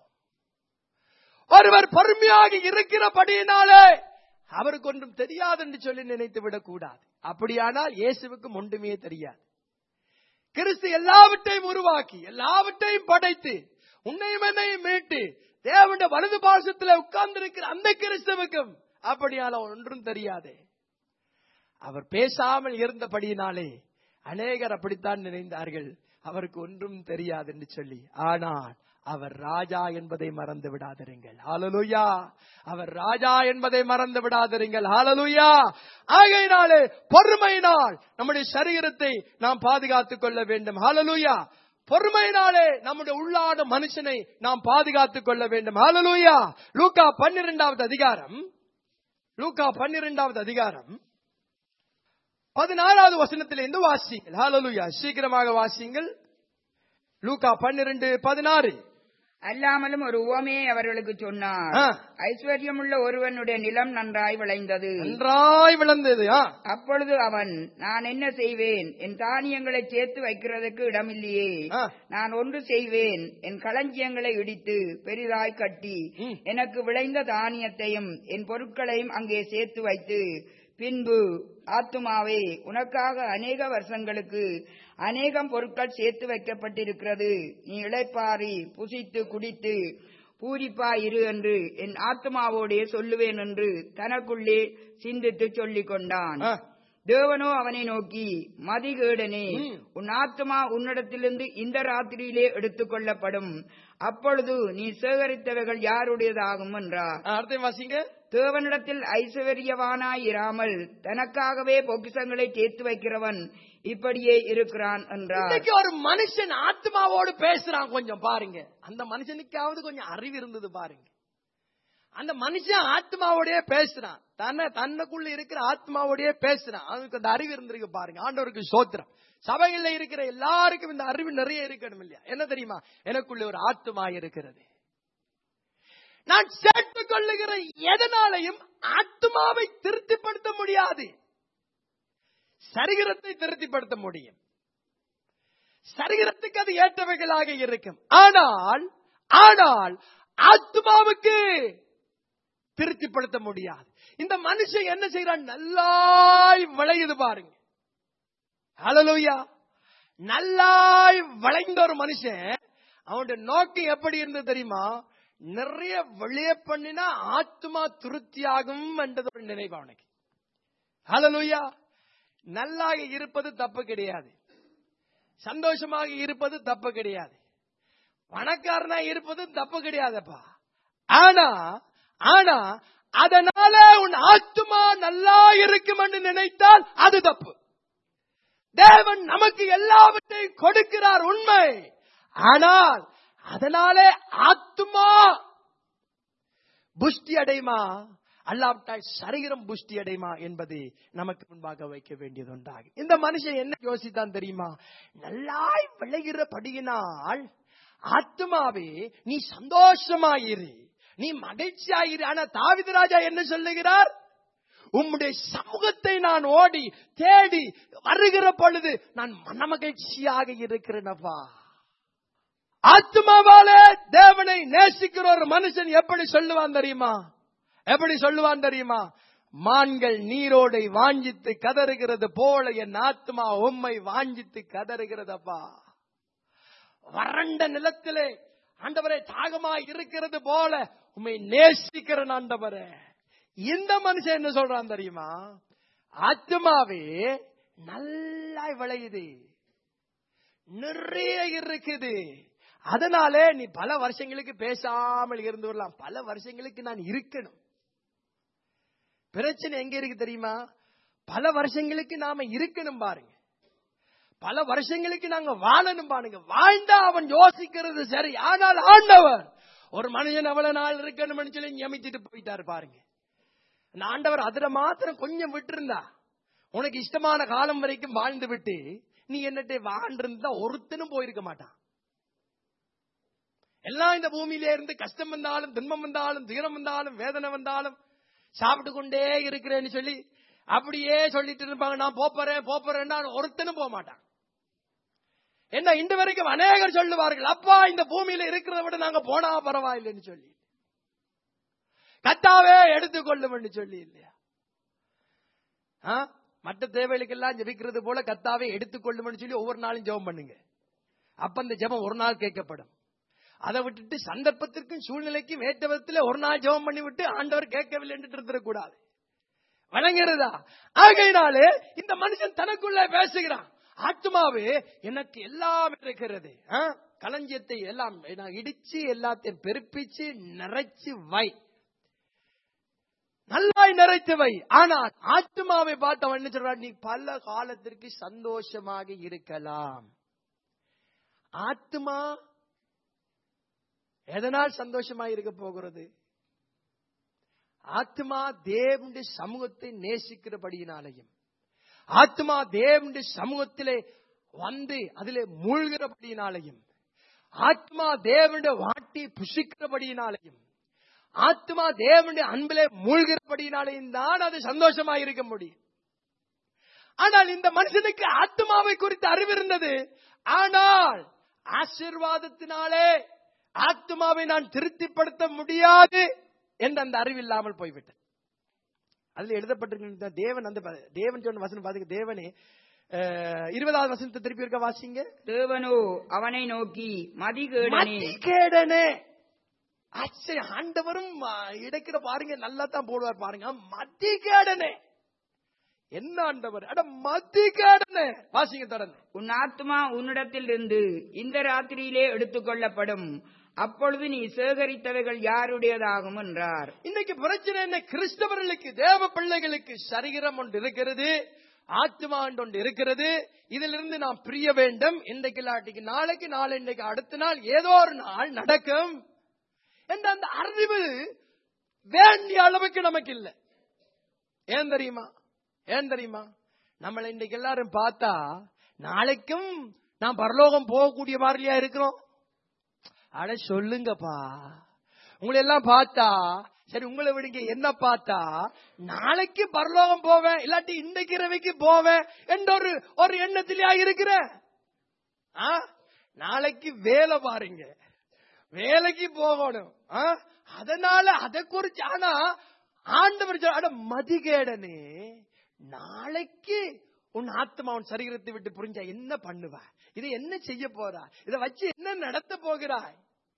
ஒருவர் பொறுமையாக இருக்கிறபடியினாலே அவருக்கு ஒன்றும் தெரியாது என்று சொல்லி நினைத்து விடக்கூடாது அப்படியானால் இயேசுவுக்கும் ஒன்றுமே தெரியாது கிறிஸ்து எல்லாவற்றையும் உருவாக்கி எல்லாவற்றையும் படைத்து உன்னையும் என்னையும் மீட்டு தேவனுடைய வலது பாசத்துல உட்கார்ந்திருக்கிற அந்த கிறிஸ்துவுக்கும் அப்படியால ஒன்றும் தெரியாதே அவர் பேசாமல் இருந்தபடியினாலே அநேகர் அப்படித்தான் நினைந்தார்கள் அவருக்கு ஒன்றும் தெரியாது என்று சொல்லி ஆனால் அவர் ராஜா என்பதை மறந்து விடாதிருங்கள் ஹalleluya அவர் ராஜா என்பதை மறந்து விடாதிருங்கள் ஹalleluya ஆகையினாலே பொறுமையினால் நம்முடைய சரீரத்தை நாம் பாதுகாத்துக் கொள்ள வேண்டும் ஹalleluya பொறுமையினாலே நம்முடைய உள்ளான மனுஷனை நாம் பாதுகாத்துக் கொள்ள வேண்டும் ஹalleluya லூக்கா 12வது அதிகாரம் லூக்கா 12வது அதிகாரம் பதினாறாவது வசனத்திலிருந்து வாசிங்கள் ஹalleluya சீக்கிரமாக வாசிங்கள் லூக்கா 12 பதினாறு அல்லாமலும் ஒரு உவமையை அவர்களுக்கு சொன்னார் ஆ. ஐஸ்வர்யமுள்ள ஒருவனுடைய நிலம் நன்றாய் விளைந்தது நன்றாய் விளந்தது ஆ. அப்பொழுது அவன் நான் என்ன செய்வேன் என் தானியங்களை சேர்த்து வைக்கிறதுக்கு இடமில்லையே ஆ. நான் ஒன்று செய்வேன் என் களஞ்சியங்களை இடித்து பெரிதாய் கட்டி ம். எனக்கு விளைந்த தானியத்தையும் என் பொருட்களையும் அங்கே சேர்த்து வைத்து பின்பு ஆத்துமாவே உனக்காக அநேக வருஷங்களுக்கு அநேகம் பொருட்கள் சேர்த்து வைக்கப்பட்டிருக்கிறது நீ இளைப்பாரி புசித்து குடித்து பூரிப்பாய் இரு என்று என் ஆத்மாவோடே சொல்லுவேன் என்று தனக்குள்ளே சிந்தித்து சொல்லிக் கொண்டான் ஆ. தேவனோ அவனை நோக்கி மதிகேடனே ம். உன் ஆத்மா உன்னிடத்திலிருந்து இந்த ராத்திரியிலே எடுத்துக் கொள்ளப்படும் அப்பொழுது நீ சேகரித்தவைகள் யாருடையதாகும் என்றார் ஆ, அடுத்த வாசிங்க தேவனிடத்தில் ஐஸ்வர்யவானாய் இராமல் தனக்காகவே பொக்கிஷங்களை சேர்த்து வைக்கிறவன் இப்படியே இருக்கிறான் என்றார் இன்னைக்கு ஒரு மனுஷன் ஆத்மாவோடு பேசுறான் கொஞ்சம் பாருங்க அந்த மனுஷனுக்காவது கொஞ்சம் அறிவு இருந்தது பாருங்க அந்த மனுஷன் ஆத்மாவோடயே பேசுறான் தன்னை தன்னுக்குள்ள இருக்கிற ஆத்மாவோடயே பேசுறான் அவனுக்கு அந்த அறிவு இருந்திருக்கு பாருங்க ஆண்டவருக்கு சோத்திரம் சபையில இருக்கிற எல்லாருக்கும் இந்த அறிவு நிறைய இருக்கணும் இல்லையா என்ன தெரியுமா எனக்குள்ள ஒரு ஆத்மா இருக்கிறது நான் சேர்த்துக் கொள்ளுகிற எதனாலையும் ஆத்மாவை திருப்திப்படுத்த முடியாது சரீரத்தை திருப்திப்படுத்த முடியும் சரீரத்துக்கு அது ஏற்றவைகளாக இருக்கும் ஆனால் ஆனால் ஆத்மாவுக்கு திருப்திப்படுத்த முடியாது இந்த மனுஷன் என்ன செய்யறான் நல்லாய் விளையுது பாருங்க ஹalleluya நல்லாய் விளைந்த ஒரு மனுஷன் அவனுடைய நோக்கம் எப்படி இருந்தது தெரியுமா நிறைய வெளிய பண்ணினா ஆத்மா திருப்தியாகும் என்றது ஒரு நினைவு அவனுக்கு ஹalleluya நல்லாக இருப்பது தப்பு கிடையாது சந்தோஷமாக இருப்பது தப்பு கிடையாது பணக்காரனா இருப்பது தப்பு கிடையாதுப்பா ஆனா ஆனா அதனால உன் ஆத்மா நல்லா இருக்கும் என்று நினைத்தால் அது தப்பு தேவன் நமக்கு எல்லாவற்றையும் கொடுக்கிறார் உண்மை ஆனால் அதனாலே ஆத்மா புஷ்டி அடையுமா அல்லாவிட்டால் சரீரம் புஷ்டி அடையுமா என்பது நமக்கு முன்பாக வைக்க வேண்டியது உண்டாகும் இந்த மனுஷன் என்ன யோசித்தான் தெரியுமா நல்லாய் விளைகிறபடியினால் ஆத்மாவே நீ சந்தோஷமாயிரு நீ மகிழ்ச்சியாயிரு ஆனா தாவித ராஜா என்ன சொல்லுகிறார் உம்முடைய சமூகத்தை நான் ஓடி தேடி வருகிற பொழுது நான் மனமகிழ்ச்சியாக இருக்கிறேனப்பா ஆத்மாவாலே தேவனை நேசிக்கிற ஒரு மனுஷன் எப்படி சொல்லுவான் தெரியுமா எப்படி சொல்லுவான் தெரியுமா மான்கள் நீரோடை வாஞ்சித்து கதறுகிறது போல என் ஆத்மா உம்மை வாஞ்சித்து கதறுகிறதப்பா வறண்ட நிலத்திலே ஆண்டவரே தாகமாய் இருக்கிறது போல உம்மை நேசிக்கிறேன் ஆண்டவரே இந்த மனுஷன் என்ன சொல்றான் தெரியுமா ஆத்மாவே நல்லா விளையுது நிறைய இருக்குது அதனாலே நீ பல வருஷங்களுக்கு பேசாமல் இருந்து வரலாம் பல வருஷங்களுக்கு நான் இருக்கணும் பிரச்சனை எங்க இருக்கு தெரியுமா பல வருஷங்களுக்கு நாம இருக்கணும் பாருங்க பல வருஷங்களுக்கு நாங்க வாழணும் பாருங்க வாழ்ந்தா அவன் யோசிக்கிறது சரி ஆனால் ஆண்டவர் ஒரு மனுஷன் அவ்வளவு நாள் இருக்கணும்னு சொல்லி நியமிச்சுட்டு போயிட்டாரு பாருங்க அந்த ஆண்டவர் அதுல மாத்திரம் கொஞ்சம் விட்டுருந்தா உனக்கு இஷ்டமான காலம் வரைக்கும் வாழ்ந்து விட்டு நீ என்னட்டே வாழ்ந்திருந்தா ஒருத்தனும் போயிருக்க மாட்டான் எல்லாம் இந்த பூமியில இருந்து கஷ்டம் வந்தாலும் துன்பம் வந்தாலும் துயரம் வந்தாலும் வேதனை வந்தாலும் சாப்பிட்டு கொண்டே இருக்கிறேன்னு சொல்லி அப்படியே சொல்லிட்டு இருப்பாங்க நான் போப்பறேன் போப்பறேன்னா ஒருத்தனும் போக மாட்டான் என்ன இன்று வரைக்கும் அநேகர் சொல்லுவார்கள் அப்பா இந்த பூமியில இருக்கிறத விட நாங்க போனா பரவாயில்லைன்னு சொல்லி கத்தாவே எடுத்துக்கொள்ளும் சொல்லி இல்லையா ஆ? மற்ற தேவைகளுக்கெல்லாம் ஜெபிக்கிறது போல கத்தாவே எடுத்துக்கொள்ளும் சொல்லி ஒவ்வொரு நாளும் ஜெபம் பண்ணுங்க அப்ப அந்த ஜெபம் ஒரு நாள் கேட்கப்படும் அதை விட்டுட்டு சந்தர்ப்பத்திற்கும் சூழ்நிலைக்கும் ஏற்ற விதத்தில் ஒரு நாள் ஜெபம் பண்ணி விட்டு ஆண்டவர் கேட்கவில்லை என்று இருந்துடக்கூடாது வழங்குறதா ஆகையினாலே இந்த மனுஷன் தனக்குள்ளே பேசுகிறான் ஆத்மாவே எனக்கு எல்லாம் இருக்கிறது ஆ? களஞ்சியத்தை எல்லாம் நான் இடிச்சு எல்லாத்தையும் பெருப்பிச்சு நிறைச்சு வை நல்லாய் நிறைத்து வை ஆனால் ஆத்மாவை பார்த்து அவன் என்ன சொல்றான் நீ பல காலத்திற்கு சந்தோஷமாக இருக்கலாம் ஆத்மா எதனால் சந்தோஷமா இருக்க போகிறது ஆத்மா தேவனுடைய சமூகத்தை நேசிக்கிறபடியினாலையும் ஆத்மா தேவனுடைய சமூகத்திலே வந்து அதிலே மூழ்கிறபடியினாலையும் ஆத்மா தேவனுடைய வாட்டி புசிக்கிறபடியினாலையும் ஆத்மா தேவனுடைய அன்பிலே மூழ்கிறபடியினாலையும் தான் அது சந்தோஷமா இருக்க முடியும் ஆனால் இந்த மனுஷனுக்கு ஆத்மாவை குறித்து அறிவு இருந்தது ஆனால் ஆசீர்வாதத்தினாலே ஆத்மாவை நான் திருப்திப்படுத்த முடியாது என்ற அந்த அறிவு இல்லாமல் போய்விட்டது அதுல எழுதப்பட்டிருக்கிற தேவன் அந்த ப- தேவன் சொன்ன வசனம் பாத்துக்க தேவனே அஹ், இருபதாவது வசனத்தை திருப்பி இருக்க வாசிங்க தேவனோ அவனை நோக்கி மதிகேடனே மதிகேடனே ஆச்சரிய ஆண்டவரும் ஆ, இடைக்கிற பாருங்க நல்லா தான் போடுவார் பாருங்க மதிகேடனே என்ன ஆண்டவர் அட மதிகேடனே வாசிங்க தொடர்ந்து உன் ஆத்மா உன்னிடத்திலிருந்து இந்த ராத்திரியிலே எடுத்துக்கொள்ளப்படும் அப்பொழுது நீ சேகரித்தவைகள் யாருடையதாகும் என்றார் இன்னைக்கு பிரச்சனை என்ன கிறிஸ்தவர்களுக்கு தேவ பிள்ளைகளுக்கு சரீரம் ஒன்று இருக்கிறது ஆத்மா ஒன்று இருக்கிறது இதிலிருந்து நாம் பிரிய வேண்டும் இன்றைக்கு இல்லாட்டிக்கு நாளைக்கு நாளை இன்றைக்கு அடுத்த நாள் ஏதோ ஒரு நாள் நடக்கும் என்ற அந்த அறிவு வேண்டிய அளவுக்கு நமக்கு இல்லை ஏன் தெரியுமா ஏன் தெரியுமா நம்மளை இன்றைக்கு எல்லாரும் பார்த்தா நாளைக்கும் நாம் பரலோகம் போகக்கூடிய மாதிரியா இருக்கிறோம் அட சொல்லுங்கப்பா உங்களை எல்லாம் பார்த்தா சரி உங்களை விடுங்க என்ன பார்த்தா நாளைக்கு பரலோகம் போவேன் இல்லாட்டி இன்றைக்கு இரவைக்கு போவேன் என்ற ஒரு ஒரு எண்ணத்திலேயா இருக்கிற ஆ? நாளைக்கு வேலை பாருங்க வேலைக்கு போகணும் ஆ? அதனால அதை குறிச்சு ஆனா ஆண்டவர் சொல்ற, அட மதிகேடனே நாளைக்கு உன் ஆத்மா உன் சரீரத்தை விட்டு புரிஞ்சா என்ன பண்ணுவ இதை என்ன செய்ய போறா இதை வச்சு என்ன நடத்த போகிறாய்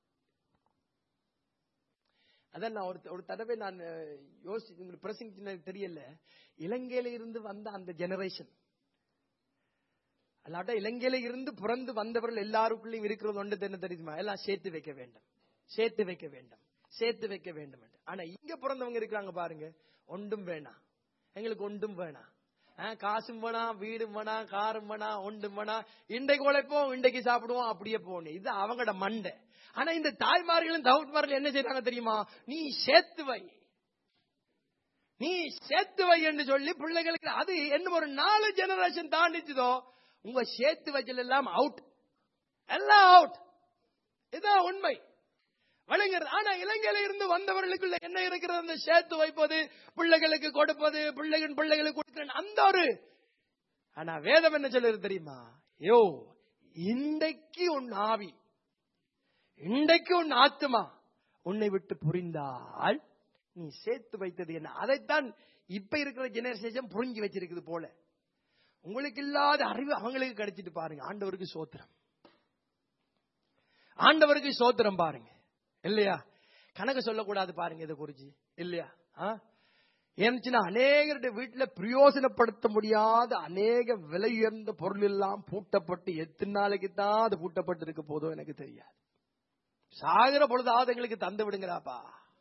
அதான் நான் ஒரு ஒரு தடவை நான் அஹ், யோசி உங்களுக்கு பிரசங்கிச்சு தெரியல இலங்கையில இருந்து வந்த அந்த ஜெனரேஷன் அல்லாட்ட இலங்கையில இருந்து பிறந்து வந்தவர்கள் எல்லாருக்குள்ளயும் இருக்கிறது ஒன்று என்ன தெரியுமா எல்லாம் சேர்த்து வைக்க வேண்டும் சேர்த்து வைக்க வேண்டும் சேர்த்து வைக்க வேண்டும் என்று. ஆனா இங்க பிறந்தவங்க இருக்கிறாங்க பாருங்க ஒன்றும் வேணாம் எங்களுக்கு ஒன்றும் வேணாம் ஆ, காசும் வேணாம் வீடும் வேணாம் காரும் வேணாம் ஒன்றும் வேணாம் இன்றைக்கு உழைப்போம் இன்றைக்கு சாப்பிடுவோம் அப்படியே போகணும் இது அவங்களோட மண்டை ஆனா இந்த தாய்மார்களும் தவுட்மார்கள் என்ன செய்றாங்க தெரியுமா நீ சேர்த்து வை நீ சேர்த்து வை என்று சொல்லி பிள்ளைகளுக்கு அது என்ன ஒரு நாலு ஜெனரேஷன் தாண்டிச்சதோ உங்க சேர்த்து வச்சல் எல்லாம் அவுட் எல்லாம் அவுட் இதுதான் உண்மை வழங்குறது ஆனா இலங்கையில இருந்து வந்தவர்களுக்குள்ள என்ன இருக்கிறது அந்த சேர்த்து வைப்பது பிள்ளைகளுக்கு கொடுப்பது பிள்ளைகள் பிள்ளைகளுக்கு கொடுக்கிறேன் அந்த ஒரு ஆனா வேதம் என்ன சொல்லுது தெரியுமா யோ இன்றைக்கு உன் ஆவி இன்றைக்கு உன் ஆத்துமா உன்னை விட்டு புரிந்தால் நீ சேர்த்து வைத்தது என்ன அதைத்தான் இப்ப இருக்கிற ஜெனரேஷன் புரிஞ்சு வச்சிருக்குது போல உங்களுக்கு இல்லாத அறிவு அவங்களுக்கு கிடைச்சிட்டு பாருங்க ஆண்டவருக்கு சோத்திரம் ஆண்டவருக்கு சோத்திரம் பாருங்க இல்லையா கணக்கு சொல்லக்கூடாது பாருங்க இதை குறிச்சு இல்லையா ஆ? ஏன்னுச்சுன்னா அநேகருடைய வீட்டுல பிரயோஜனப்படுத்த முடியாத அநேக விலை உயர்ந்த பொருள் எல்லாம் பூட்டப்பட்டு எத்தனை நாளைக்கு தான் அது பூட்டப்பட்டு இருக்க போதோ எனக்கு தெரியாது சாகிற பொழுதாவது எங்களுக்கு தந்து விடுங்கிறாப்பா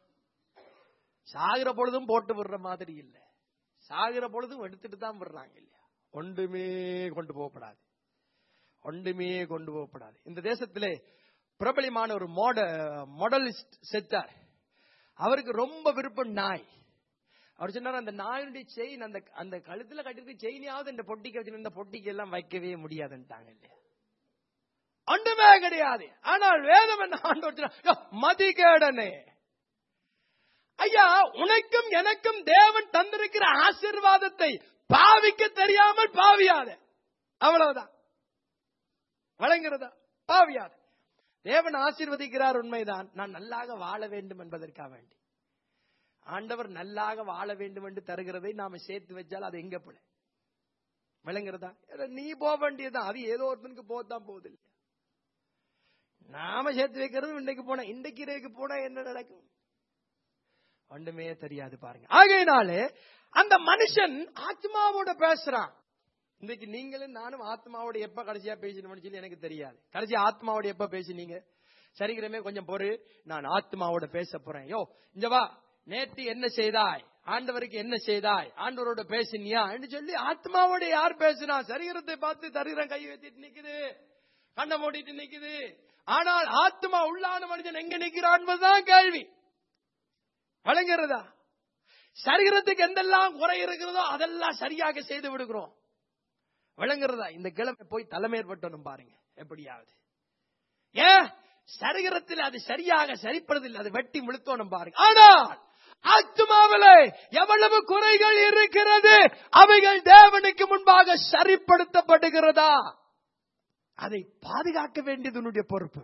சாகிற பொழுதும் போட்டு விடுற மாதிரி இல்ல சாகிற பொழுதும் எடுத்துட்டு தான் விடுறாங்க இல்லையா ஒன்றுமே கொண்டு போகப்படாது ஒன்றுமே கொண்டு போகப்படாது இந்த தேசத்திலே பிரபலியமான ஒரு மாட மாடலிஸ்ட் செத்தார் அவருக்கு ரொம்ப விருப்பம் நாய் அவர் சொன்னார் அந்த நாயுடைய செயின் அந்த அந்த கழுத்துல கட்டிருக்க செயினையாவது இந்த பொட்டிக்கு வச்சு இந்த பொட்டிக்கு எல்லாம் வைக்கவே முடியாதுன்ட்டாங்க இல்லையா ஒன்றுமே கிடையாது ஆனால் வேதம் என்ன ஆண்டவர் சொன்னார், "யோ, மதிகேடனே ஐயா உனக்கும் எனக்கும் தேவன் தந்திருக்கிற ஆசீர்வாதத்தை பாவிக்க தெரியாமல் பாவியாத அவ்வளவுதான் வழங்குறதா பாவியாத தேவன் ஆசீர்வதிக்கிறார் உண்மைதான் நான் நல்லாக வாழ வேண்டும் என்பதற்காக வேண்டி ஆண்டவர் நல்லாக வாழ வேண்டும் என்று தருகிறதை நாம சேர்த்து வச்சால் அது எங்க பிள்ளை விளங்குறதா ஏதோ நீ போக வேண்டியதுதான் அது ஏதோ ஒருத்தனுக்கு போதான் போகுது இல்லையா நாம சேர்த்து வைக்கிறது இன்னைக்கு போனா இன்றைக்கு இறைக்கு போனா என்ன நடக்கும் ஒன்றுமே தெரியாது பாருங்க ஆகையினாலே அந்த மனுஷன் ஆத்மாவோட பேசுறான் இன்னைக்கு நீங்களும் நானும் ஆத்மாவோட எப்ப கடைசியா பேசணும்னு சொல்லி எனக்கு தெரியாது கடைசி ஆத்மாவோட எப்ப பேசினீங்க சரிங்கிறமே கொஞ்சம் பொறு நான் ஆத்மாவோட பேச போறேன் யோ இங்க வா நேற்று என்ன செய்தாய் ஆண்டவருக்கு என்ன செய்தாய் ஆண்டவரோட பேசினியா என்று சொல்லி ஆத்மாவோட யார் பேசினா சரீரத்தை பார்த்து சரீரம் கை வச்சுட்டு நிக்குது கண்ணை மூடிட்டு நிக்குது ஆனால் ஆத்மா உள்ளான மனிதன் எங்க நிக்கிறான் என்பதுதான் கேள்வி வழங்குறதா சரீரத்துக்கு எந்தெல்லாம் குறை இருக்கிறதோ அதெல்லாம் சரியாக செய்து விடுகிறோம் விளங்குறதா இந்த கிழமை போய் தலைமையேற்பட்டணும் பாருங்க எப்படியாவது ஏன் சரீரத்தில் அது சரியாக சரிப்படுதில்லை அது வெட்டி முழுத்தோணும் பாருங்க ஆனால் ஆத்மாவிலே எவ்வளவு குறைகள் இருக்கிறது அவைகள் தேவனுக்கு முன்பாக சரிப்படுத்தப்படுகிறதா அதை பாதுகாக்க வேண்டியது உன்னுடைய பொறுப்பு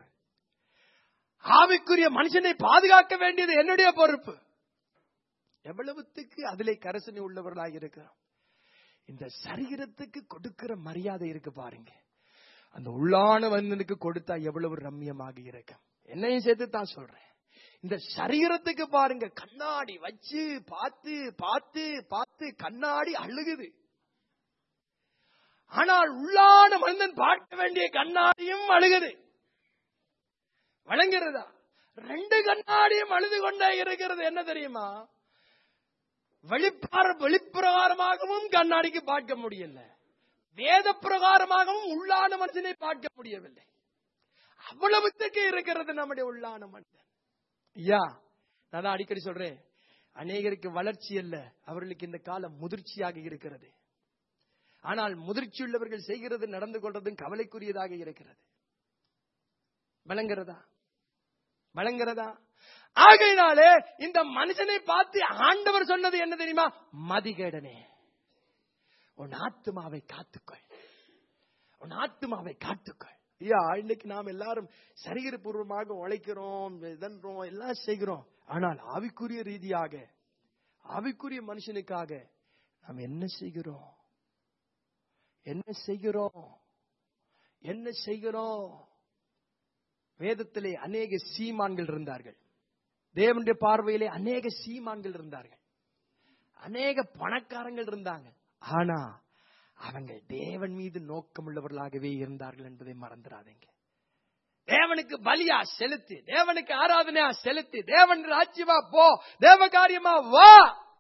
ஆவிக்குரிய மனுஷனை பாதுகாக்க வேண்டியது என்னுடைய பொறுப்பு எவ்வளவுத்துக்கு அதிலே கரசனை உள்ளவர்களாக இருக்கிறோம் இந்த சரீரத்துக்கு கொடுக்கிற மரியாதை இருக்கு பாருங்க அந்த உள்ளான வந்தனுக்கு கொடுத்தா எவ்வளவு ரம்யமாக இருக்கும் என்னையும் சேர்த்து தான் சொல்றேன் இந்த சரீரத்துக்கு பாருங்க கண்ணாடி வச்சு பார்த்து பார்த்து பார்த்து கண்ணாடி அழுகுது ஆனால் உள்ளான மனிதன் பார்க்க வேண்டிய கண்ணாடியும் அழுகுது வழங்குறதா ரெண்டு கண்ணாடியும் அழுது கொண்டே இருக்கிறது என்ன தெரியுமா வெளிப்பார வெளிப்பிரகாரமாகவும் கண்ணாடிக்கு பார்க்க முடியல வேத பிரகாரமாகவும் உள்ளான மனுஷனை பார்க்க முடியவில்லை அவ்வளவுத்துக்கு இருக்கிறது நம்முடைய உள்ளான மனிதன் ஐயா நான் தான் அடிக்கடி சொல்றேன் அநேகருக்கு வளர்ச்சி அல்ல அவர்களுக்கு இந்த காலம் முதிர்ச்சியாக இருக்கிறது ஆனால் முதிர்ச்சி உள்ளவர்கள் செய்கிறது நடந்து கொள்றதும் கவலைக்குரியதாக இருக்கிறது விளங்குறதா விளங்குறதா ஆகையினாலே இந்த மனுஷனை பார்த்து ஆண்டவர் சொன்னது என்ன தெரியுமா மதிகேடனே உன் ஆத்மாவை காத்துக்கொள் உன் ஆத்மாவை காத்துக்கொள் ஐயா இன்னைக்கு நாம் எல்லாரும் சரீரபூர்வமாக உழைக்கிறோம் இதன்றோம் எல்லாம் செய்கிறோம் ஆனால் ஆவிக்குரிய ரீதியாக ஆவிக்குரிய மனுஷனுக்காக நாம் என்ன செய்கிறோம் என்ன செய்கிறோம் என்ன செய்கிறோம் வேதத்திலே அநேக சீமான்கள் இருந்தார்கள் தேவனுடைய பார்வையிலே அநேக சீமான்கள் இருந்தார்கள் அநேக பணக்காரங்கள் இருந்தாங்க ஆனா அவங்க தேவன் மீது நோக்கமுள்ளவர்களாகவே இருந்தார்கள் என்பதை மறந்துடாதீங்க தேவனுக்கு பலியா செலுத்தி தேவனுக்கு ஆராதனையா செலுத்தி தேவன் ராஜ்யமா போ தேவ காரியமா வா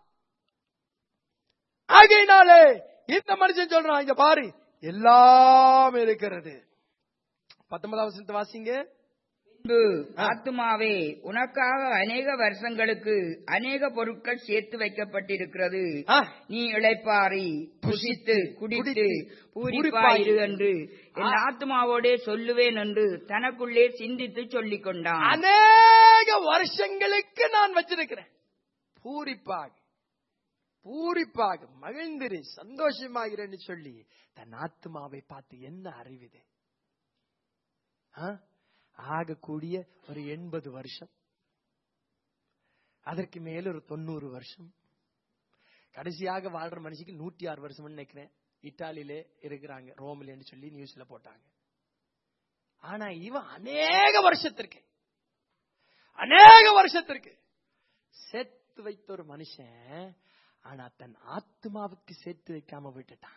ஆகையினாலே இந்த மனுஷன் சொல்றான் இங்க பாரு எல்லாம் இருக்கிறது பத்தொன்பதாம் வசனத்தை வாசிங்க பின்பு ஆத்துமாவே உனக்காக அநேக வருஷங்களுக்கு அநேக பொருட்கள் சேர்த்து வைக்கப்பட்டிருக்கிறது ஆ, நீ இளைப்பாரி புசித்து குடித்து பூரிப்பாயிரு என்று என் ஆத்மாவோடே சொல்லுவேன் என்று தனக்குள்ளே சிந்தித்து சொல்லிக் கொண்டான் அநேக வருஷங்களுக்கு நான் வச்சிருக்கிறேன் பூரிப்பாக பூரிப்பாக மகிழ்ந்திரு சந்தோஷமாகிறேன்னு சொல்லி தன் ஆத்மாவை பார்த்து என்ன அறிவுது ஆ? ஆகக்கூடிய ஒரு எண்பது வருஷம் அதற்கு மேல ஒரு தொண்ணூறு வருஷம் கடைசியாக வாழ்ற மனுஷிக்கு நூத்தி ஆறு வருஷம் நினைக்கிறேன் இத்தாலியிலே இருக்கிறாங்க ரோமிலேன்னு சொல்லி நியூஸ்ல போட்டாங்க ஆனா இவன் அநேக வருஷத்திற்கு அநேக வருஷத்திற்கு சேர்த்து வைத்த ஒரு மனுஷன் ஆனா தன் ஆத்மாவுக்கு சேர்த்து வைக்காம விட்டுட்டான்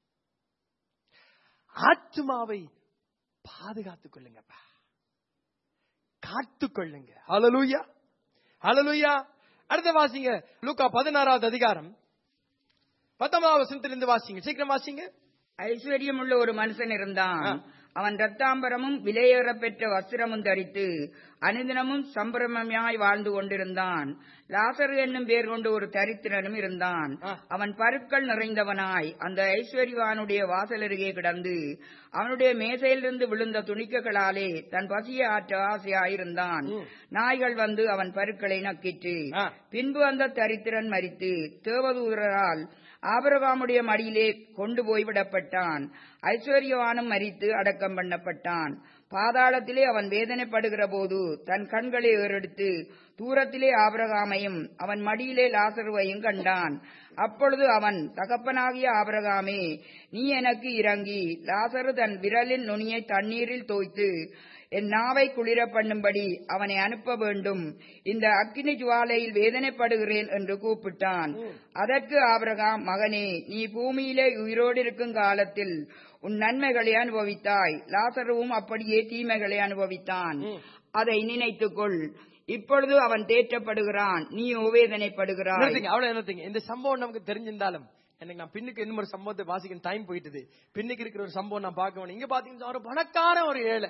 ஆத்மாவை பாதுகாத்துக் கொள்ளுங்கப்பா காத்துக் கொள்ளுங்க ஹalleluya ஹalleluya அடுத்த வாசிங்க லூக்கா பதினாறாவது அதிகாரம் பத்தொன்பதாவது வசனத்திலிருந்து வாசிங்க சீக்கிரம் வாசிங்க ஐஸ்வர்யமுள்ள ஒரு மனுஷன் இருந்தான் ஆ. அவன் ரத்தாம்பரமும் விலையேற பெற்ற வஸ்திரமும் தரித்து அனுதினமும் சம்பிரமமாய் வாழ்ந்து கொண்டிருந்தான் லாசரு என்னும் பேர் கொண்டு ஒரு தரித்திரனும் இருந்தான் ஆ. அவன் பருக்கள் நிறைந்தவனாய் அந்த ஐஸ்வர்யவானுடைய வாசலருகே கிடந்து அவனுடைய மேசையிலிருந்து விழுந்த துணிக்கைகளாலே தன் பசியை ஆற்ற ஆசையாயிருந்தான் ம். நாய்கள் வந்து அவன் பருக்களை நக்கிற்று ஆ. பின்பு அந்த தரித்திரன் மரித்து தேவதூதரால் ஆபிரகாமுடைய மடியிலே கொண்டு போய் விடப்பட்டான் ஐஸ்வர்யவானும் மரித்து அடக்கம் பண்ணப்பட்டான் பாதாளத்திலே அவன் வேதனைப்படுகிற போது தன் கண்களை ஏறெடுத்து தூரத்திலே ஆபிரகாமையும் அவன் மடியிலே லாசருவையும் கண்டான் அப்பொழுது அவன் தகப்பனாகிய ஆபிரகாமே நீ எனக்கு இறங்கி லாசரு தன் விரலின் நுனியை தண்ணீரில் தோய்த்து என் நாவை குளிர பண்ணும்படி அவனை அனுப்ப வேண்டும் இந்த அக்கினி ஜுவாலையில் வேதனைப்படுகிறேன் என்று கூப்பிட்டான் அதற்கு ஆபிரகாம் மகனே நீ பூமியிலே உயிரோடு இருக்கும் காலத்தில் உன் நன்மைகளை அனுபவித்தாய் லாசருவும் அப்படியே தீமைகளை அனுபவித்தான் அதை நினைத்துக்கொள் இப்பொழுது அவன் தேற்றப்படுகிறான் நீயோ வேதனைப்படுகிறாய் நிறுத்துங்க அவ்வளவு நிறுத்துங்க இந்த சம்பவம் நமக்கு தெரிஞ்சிருந்தாலும் எனக்கு நான் பின்னுக்கு இன்னும் ஒரு சம்பவத்தை வாசிக்க டைம் போயிட்டுது பின்னுக்கு இருக்கிற ஒரு சம்பவம் நான் பார்க்க வேணும் இங்க பாத்தீங்கன்னா ஒரு பணக்கார ஒரு ஏழை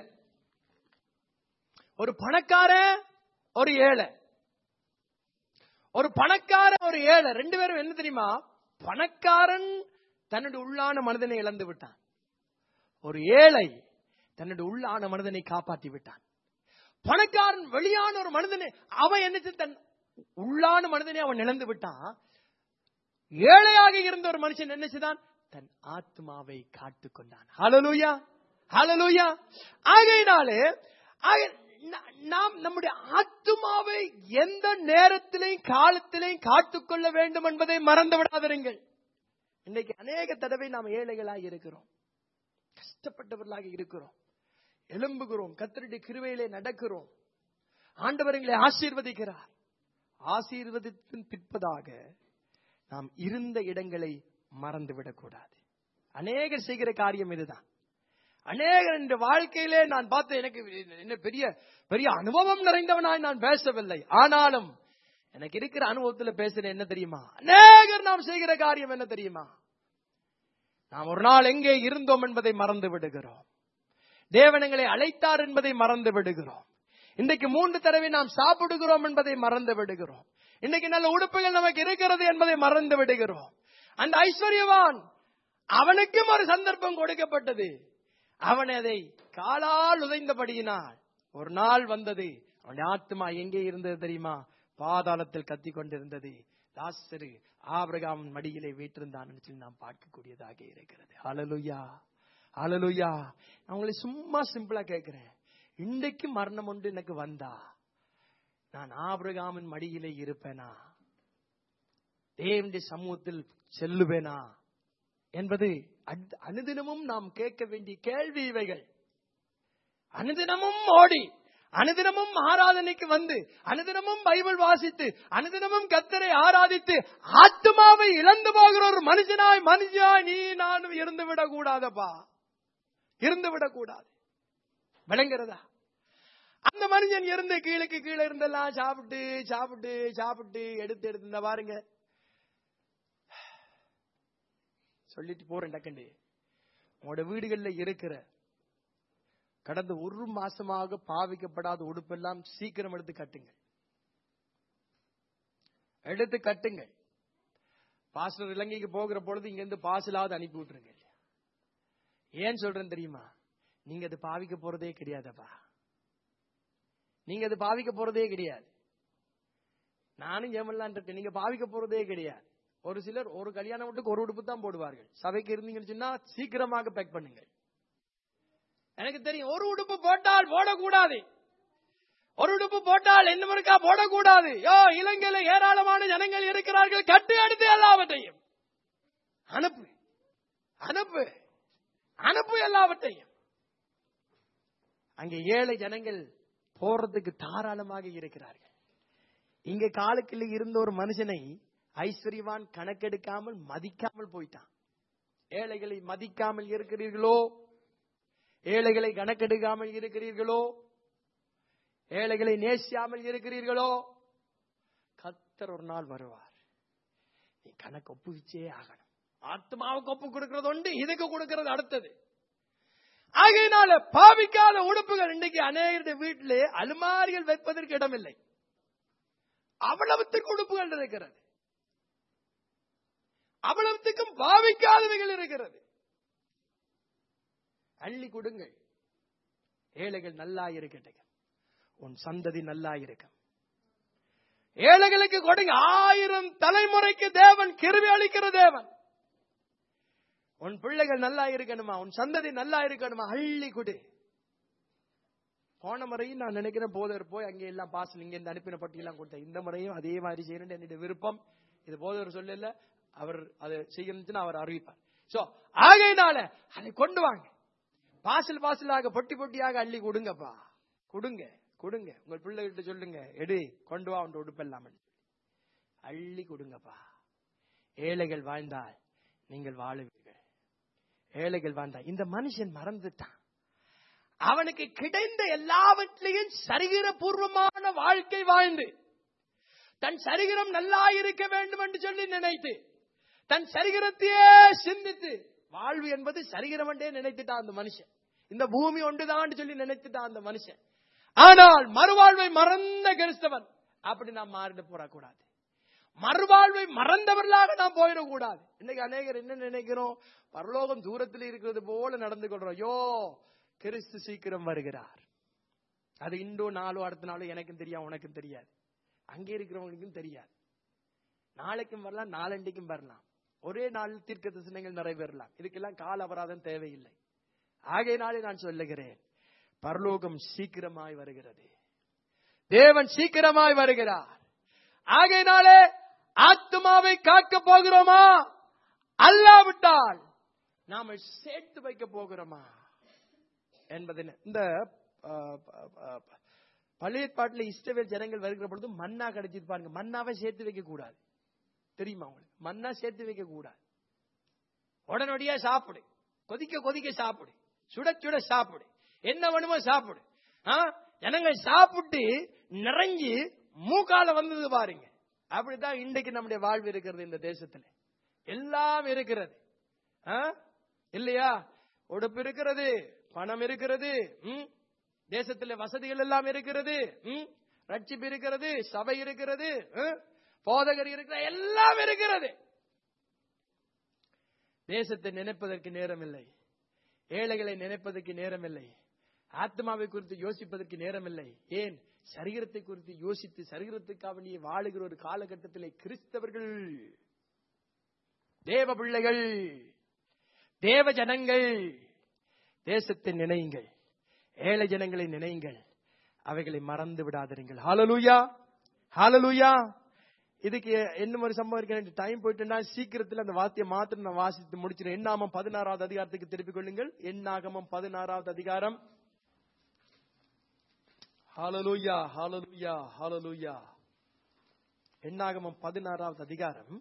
ஒரு பணக்கார ஒரு ஏழை ஒரு பணக்கார ஒரு ஏழை ரெண்டு பேரும் என்ன தெரியுமா பணக்காரன் தன்னுடைய உள்ளான மனிதனை இழந்து விட்டான் ஒரு ஏழை தன்னுடைய உள்ளான மனிதனை காப்பாற்றி விட்டான் பணக்காரன் வெளியான ஒரு மனிதனை அவன் என்ன செய்தான்? தன் உள்ளான மனிதனை அவன் இழந்து விட்டான் ஏழையாக இருந்த ஒரு மனுஷன் என்ன செய்தான் தன் ஆத்மாவை காத்துக் கொண்டான் ஹalleluya ஹalleluya ஆகையினாலே ஆக- நா- நாம் நம்முடைய ஆத்மாவை எந்த நேரத்திலையும் காலத்திலையும் காத்துக்கொள்ள வேண்டும் என்பதை மறந்து விடாதிருங்கள் இன்னைக்கு அநேக தடவை நாம் ஏழைகளாக இருக்கிறோம் கஷ்டப்பட்டவர்களாக இருக்கிறோம் எழும்புகிறோம் கத்தருடைய கிருவையிலே நடக்கிறோம் ஆண்டவர் எங்களை ஆசீர்வதிக்கிறார் ஆசீர்வதித்தின் பிற்பதாக நாம் இருந்த இடங்களை மறந்து விடக்கூடாது அநேகர் செய்கிற காரியம் இதுதான் அநேகர் இந்த வாழ்க்கையிலே நான் பார்த்த எனக்கு என்ன பெரிய பெரிய அனுபவம் நிறைந்தவனாய் நான் பேசவில்லை ஆனாலும் எனக்கு இருக்கிற அனுபவத்துல பேசுறேன் என்ன தெரியுமா அநேகர் நாம் செய்கிற காரியம் என்ன தெரியுமா நாம் ஒரு நாள் எங்கே இருந்தோம் என்பதை மறந்து விடுகிறோம் தேவன் எங்களை அழைத்தார் என்பதை மறந்து விடுகிறோம் இன்றைக்கு மூன்று தடவை நாம் சாப்பிடுகிறோம் என்பதை மறந்து விடுகிறோம் இன்னைக்கு நல்ல உடுப்புகள் நமக்கு இருக்கிறது என்பதை மறந்து விடுகிறோம் அந்த ஐஸ்வர்யவான் அவனுக்கும் ஒரு சந்தர்ப்பம் கொடுக்கப்பட்டது அவன் அதை காலால் உதைந்தபடியினால் ஒரு நாள் வந்தது அவன் ஆத்மா எங்கே இருந்தது தெரியுமா பாதாளத்தில் கத்தி கொண்டிருந்தது லாசரு ஆபிரகாம் மடியிலே வீட்டிருந்தான் சொல்லி நாம் பார்க்கக்கூடியதாக இருக்கிறது ஹalleluya ஹalleluya நான் உங்களை சும்மா சிம்பிளா கேட்கிறேன் இன்றைக்கு மரணம் ஒன்று எனக்கு வந்தா நான் ஆபிரகாமின் மடியிலே இருப்பேனா தேவனுடைய சமூகத்தில் செல்லுவேனா என்பது அத்- அனுதினமும் நாம் கேட்க வேண்டிய கேள்வி இவைகள் அனுதினமும் ஓடி அனுதினமும் ஆராதனைக்கு வந்து அனுதினமும் பைபிள் வாசித்து அனுதினமும் கத்தரை ஆராதித்து ஆத்மாவை இழந்து போகிற ஒரு மனுஷனாய் மனுஷனாய் நீ நானும் இருந்து விடக்கூடாதப்பா இருந்து விடக்கூடாது விளங்குறதா அந்த மனுஷன் இருந்து கீழுக்கு கீழே இருந்தெல்லாம் சாப்பிட்டு சாப்பிட்டு சாப்பிட்டு எடுத்து எடுத்து இந்த பாருங்க சொல்லிட்டு போறேன் டக்கண்டு உங்களோட வீடுகள்ல இருக்கிற கடந்த ஒரு மாசமாக பாவிக்கப்படாத உடுப்பெல்லாம் சீக்கிரம் எடுத்து கட்டுங்கள் எடுத்து கட்டுங்கள் பாஸ்டர் இலங்கைக்கு போகிற பொழுது இங்க இருந்து பாசிலாவது அனுப்பி விட்டுருங்க ஏன் சொல்றேன் தெரியுமா நீங்க அது பாவிக்க போறதே கிடையாதப்பா நீங்க அது பாவிக்க போறதே கிடையாது நானும் ஏமல்லாம் இருக்கேன் நீங்க பாவிக்க போறதே கிடையாது ஒரு சிலர் ஒரு கல்யாணம் வீட்டுக்கு ஒரு உடுப்பு தான் போடுவார்கள் சபைக்கு இருந்தீங்கன்னு சொன்னா சீக்கிரமாக பேக் பண்ணுங்கள் எனக்கு தெரியும் ஒரு உடுப்பு போட்டால் போடக்கூடாது ஒரு உடுப்பு போட்டால் என்ன இருக்கா போடக்கூடாது யோ இலங்கையில ஏராளமான ஜனங்கள் இருக்கிறார்கள் கட்டு அடுத்து எல்லாவற்றையும் அனுப்பு அனுப்பு அனுப்பு எல்லாவற்றையும் அங்கே ஏழை ஜனங்கள் போறதுக்கு தாராளமாக இருக்கிறார்கள் இங்க காலுக்குள்ள இருந்த ஒரு மனுஷனை ஐஸ்வர்யவான் கணக்கெடுக்காமல் மதிக்காமல் போயிட்டான் ஏழைகளை மதிக்காமல் இருக்கிறீர்களோ ஏழைகளை கணக்கெடுக்காமல் இருக்கிறீர்களோ ஏழைகளை நேசியாமல் இருக்கிறீர்களோ கத்தர் ஒரு நாள் வருவார் நீ கணக்கு ஒப்புவிச்சே ஆகணும் ஆத்மாவுக்கு ஒப்பு கொடுக்கிறது உண்டு இதுக்கு கொடுக்கிறது அடுத்தது ஆகையினால பாவிக்காத உடுப்புகள் இன்னைக்கு அநேகருடைய வீட்டிலே அலுமாரிகள் வைப்பதற்கு இடமில்லை அவ்வளவுத்துக்கு உடுப்புகள் இருக்கிறது அவ்வளவுத்துக்கும் பாவிக்காதவைகள் இருக்கிறது அள்ளி கொடுங்கள் ஏழைகள் நல்லா இருக்கட்டும் உன் சந்ததி நல்லா இருக்கும் ஏழைகளுக்கு கொடுங்க ஆயிரம் தலைமுறைக்கு தேவன் கிருவி அளிக்கிற தேவன் உன் பிள்ளைகள் நல்லா இருக்கணுமா உன் சந்ததி நல்லா இருக்கணுமா அள்ளி கொடு போன முறையும் நான் நினைக்கிறேன் போதவர் போய் அங்கே எல்லாம் பாசல் இங்க இருந்து அனுப்பின பட்டியெல்லாம் கொடுத்தேன் இந்த முறையும் அதே மாதிரி செய்யணும் என்னுடைய விருப்பம் இது போதவர் சொல்லல அவர் அதை செய்யணும்னு அவர் அறிவிப்பார் சோ ஆகையினால அதை கொண்டு வாங்க பாசல் பாசலாக பொட்டி பொட்டியாக அள்ளி கொடுங்கப்பா கொடுங்க கொடுங்க உங்க பிள்ளைகிட்ட சொல்லுங்க எடு கொண்டு வா உன் உடுப்பெல்லாம் அள்ளி கொடுங்கப்பா ஏழைகள் வாழ்ந்தால் நீங்கள் வாழுவீர்கள் ஏழைகள் வாழ்ந்தால் இந்த மனுஷன் மறந்துட்டான் அவனுக்கு கிடைந்த எல்லாவற்றையும் சரீரபூர்வமான வாழ்க்கை வாழ்ந்து தன் சரீரம் நல்லா இருக்க வேண்டும் என்று சொல்லி நினைத்து தன் சரீரத்தையே சிந்தித்து வாழ்வு என்பது சரீரம் என்றே நினைத்துட்டான் அந்த மனுஷன் இந்த பூமி ஒன்றுதான் சொல்லி நினைத்துட்டான் அந்த மனுஷன் ஆனால் மறுவாழ்வை மறந்த கிறிஸ்தவன் அப்படி நாம் மாறிட போறக்கூடாது மறுவாழ்வை மறந்தவர்களாக நாம் போயிடக்கூடாது இன்னைக்கு அநேகர் என்ன நினைக்கிறோம் பரலோகம் தூரத்தில் இருக்கிறது போல நடந்து கொள்றோம் யோ கிறிஸ்து சீக்கிரம் வருகிறார் அது இன்றோ நாளோ அடுத்த நாளோ எனக்கும் தெரியாது உனக்கும் தெரியாது அங்கே இருக்கிறவங்களுக்கும் தெரியாது நாளைக்கும் வரலாம் நாளண்டைக்கும் வரலாம் ஒரே நாள் தீர்க்க தரிசனங்கள் நிறைவேறலாம் இதுக்கெல்லாம் கால அபராதம் தேவையில்லை ஆகையினாலே நான் சொல்லுகிறேன் பரலோகம் சீக்கிரமாய் வருகிறது தேவன் சீக்கிரமாய் வருகிறார் ஆகையினாலே ஆத்மாவை காக்க போகிறோமா அல்லாவிட்டால் நாம சேர்த்து வைக்க போகிறோமா என்பது இந்த பழைய பாட்டில் இஷ்டவேல் ஜனங்கள் வருகிற பொழுது மண்ணா கிடைச்சிருப்பாங்க மண்ணாவை சேர்த்து வைக்க கூடாது தெரியுமா உங்களுக்கு மண்ணா சேர்த்து வைக்க கூடாது உடனடியா சாப்பிடு கொதிக்க கொதிக்க சாப்பிடு சுட சுட சாப்பிடு என்ன வேணுமோ சாப்பிடு ஜனங்கள் சாப்பிட்டு நிறைஞ்சு மூக்கால வந்தது பாருங்க அப்படித்தான் இன்றைக்கு நம்முடைய வாழ்வு இருக்கிறது இந்த தேசத்துல எல்லாம் இருக்கிறது இல்லையா உடுப்பு இருக்கிறது பணம் இருக்கிறது தேசத்துல வசதிகள் எல்லாம் இருக்கிறது ரட்சிப்பு இருக்கிறது சபை இருக்கிறது போதகர் இருக்கிற எல்லாம் இருக்கிறது தேசத்தை நினைப்பதற்கு நேரமில்லை ஏழைகளை நினைப்பதற்கு நேரமில்லை ஆத்மாவை குறித்து யோசிப்பதற்கு நேரமில்லை ஏன் சரீரத்தை குறித்து யோசித்து சரீரத்துக்காக நீ வாழுகிற ஒரு காலகட்டத்திலே கிறிஸ்தவர்கள் தேவ பிள்ளைகள் தேவ ஜனங்கள் தேசத்தை நினையுங்கள் ஏழை ஜனங்களை நினையுங்கள் அவைகளை மறந்து விடாதீர்கள் ஹாலலூயா ஹாலலூயா இதுக்கு என்ன ஒரு சம்பவம் இருக்கு டைம் போயிட்டுன்னா சீக்கிரத்தில் அந்த வார்த்தையை மாத்திரம் நான் வாசித்து முடிச்சிடும் எண்ணாமம் பதினாறாவது அதிகாரத்துக்கு திருப்பிக் கொள்ளுங்கள் எண்ணாகமம் பதினாறாவது அதிகாரம் ஹாலலூயா ஹாலலூயா ஹாலலூயா எண்ணாகமம் பதினாறாவது அதிகாரம்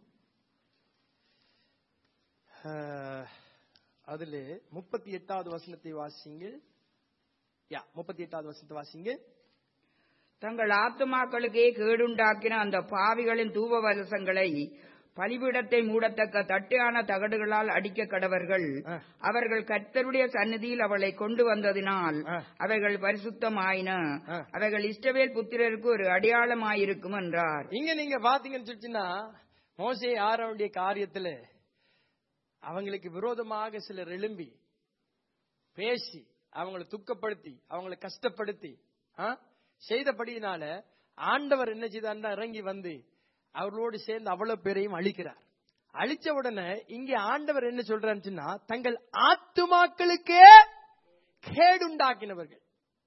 அதுல முப்பத்தி எட்டாவது வசனத்தை வாசிங்கள் யா முப்பத்தி எட்டாவது வசனத்தை வாசிங்க தங்கள் ஆத்துமாக்களுக்கே கேடுண்டாக்கின அந்த பாவிகளின் தூப வலசங்களை பலிபீடத்தை மூடத்தக்க தட்டையான தகடுகளால் அடிக்க கடவர்கள் ஆ. அவர்கள் கர்த்தருடைய சந்நிதியில் அவளை கொண்டு வந்ததினால் ஆ. அவைகள் பரிசுத்தமாயின ஆ. அவைகள் இஷ்டவேல் புத்திரருக்கு ஒரு அடையாளமாயிருக்கும் என்றார் இங்க நீங்க பாத்தீங்கன்னு சொல்லிச்சுன்னா மோசே ஆரோனுடைய காரியத்துல அவங்களுக்கு விரோதமாக சிலர் எழும்பி பேசி அவங்களை துக்கப்படுத்தி அவங்களை கஷ்டப்படுத்தி ஆ, செய்தபடியினால ஆண்டவர் என்ன செய்தார்னா இறங்கி வந்து அவர்களோடு சேர்ந்து அவ்வளவு பேரையும் அழிக்கிறார் அழிச்ச உடனே இங்க ஆண்டவர் என்ன சொல்றாருன்னு சொன்னா தங்கள் ஆத்துமாக்களுக்கே கேடுண்டாக்கினவர்கள்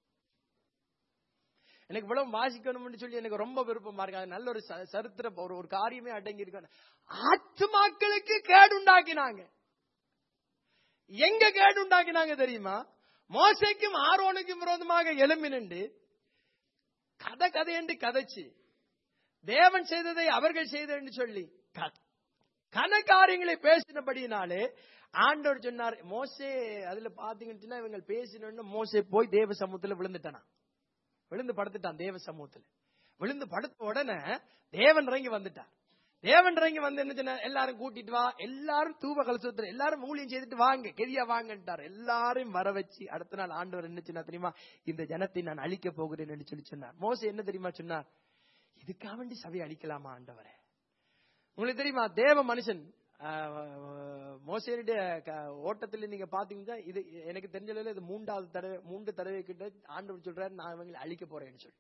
எனக்கு இவ்வளவு வாசிக்கணும்னு சொல்லி எனக்கு ரொம்ப விருப்பமா இருக்கு அது நல்ல ஒரு ச- சரித்திர ஒரு ஒரு காரியமே அடங்கி இருக்கு ஆத்துமாக்களுக்கு கேடுண்டாக்கினாங்க எங்க கேடுண்டாக்கினாங்க தெரியுமா மோசைக்கும் ஆரோனுக்கும் விரோதமாக எழும்பி நின்று கதை கதையென்று கதைச்சு தேவன் செய்ததை அவர்கள் செய்தன்னு சொல்லி க- கன காரியங்களை பேசினபடியினாலே ஆண்டவர் சொன்னார் மோசே அதுல பாத்தீங்கன்னா இவங்க பேசினோன்னு மோசே போய் தேவ சமூகத்துல விழுந்துட்டானா விழுந்து படுத்துட்டான் தேவ சமூகத்துல விழுந்து படுத்த உடனே தேவன் இறங்கி வந்துட்டார் தேவன் இறங்கி வந்து என்ன சொன்னார்? எல்லாரும் கூட்டிட்டு வா எல்லாரும் தூப கலசத்துல எல்லாரும் ஊழியம் செய்துட்டு வாங்க கெதியா வாங்கன்ட்டார் எல்லாரையும் வர வச்சு அடுத்த நாள் ஆண்டவர் என்ன சொன்னார் தெரியுமா இந்த ஜனத்தை நான் அழிக்க போகிறேன் என்று சொல்லி சொன்னார் மோசே என்ன தெரியுமா சொன்னார் இதுக்காக வேண்டி சபை அழிக்கலாமா ஆண்டவரே உங்களுக்கு தெரியுமா தேவ மனுஷன் மோசேனுடைய ஓட்டத்தில் நீங்க பாத்தீங்கன்னா இது எனக்கு தெரிஞ்ச அளவுல இது மூன்றாவது தடவை மூன்று தடவை கிட்ட ஆண்டவர் சொல்றாரு நான் இவங்களை அழிக்க போறேன்னு சொல்லி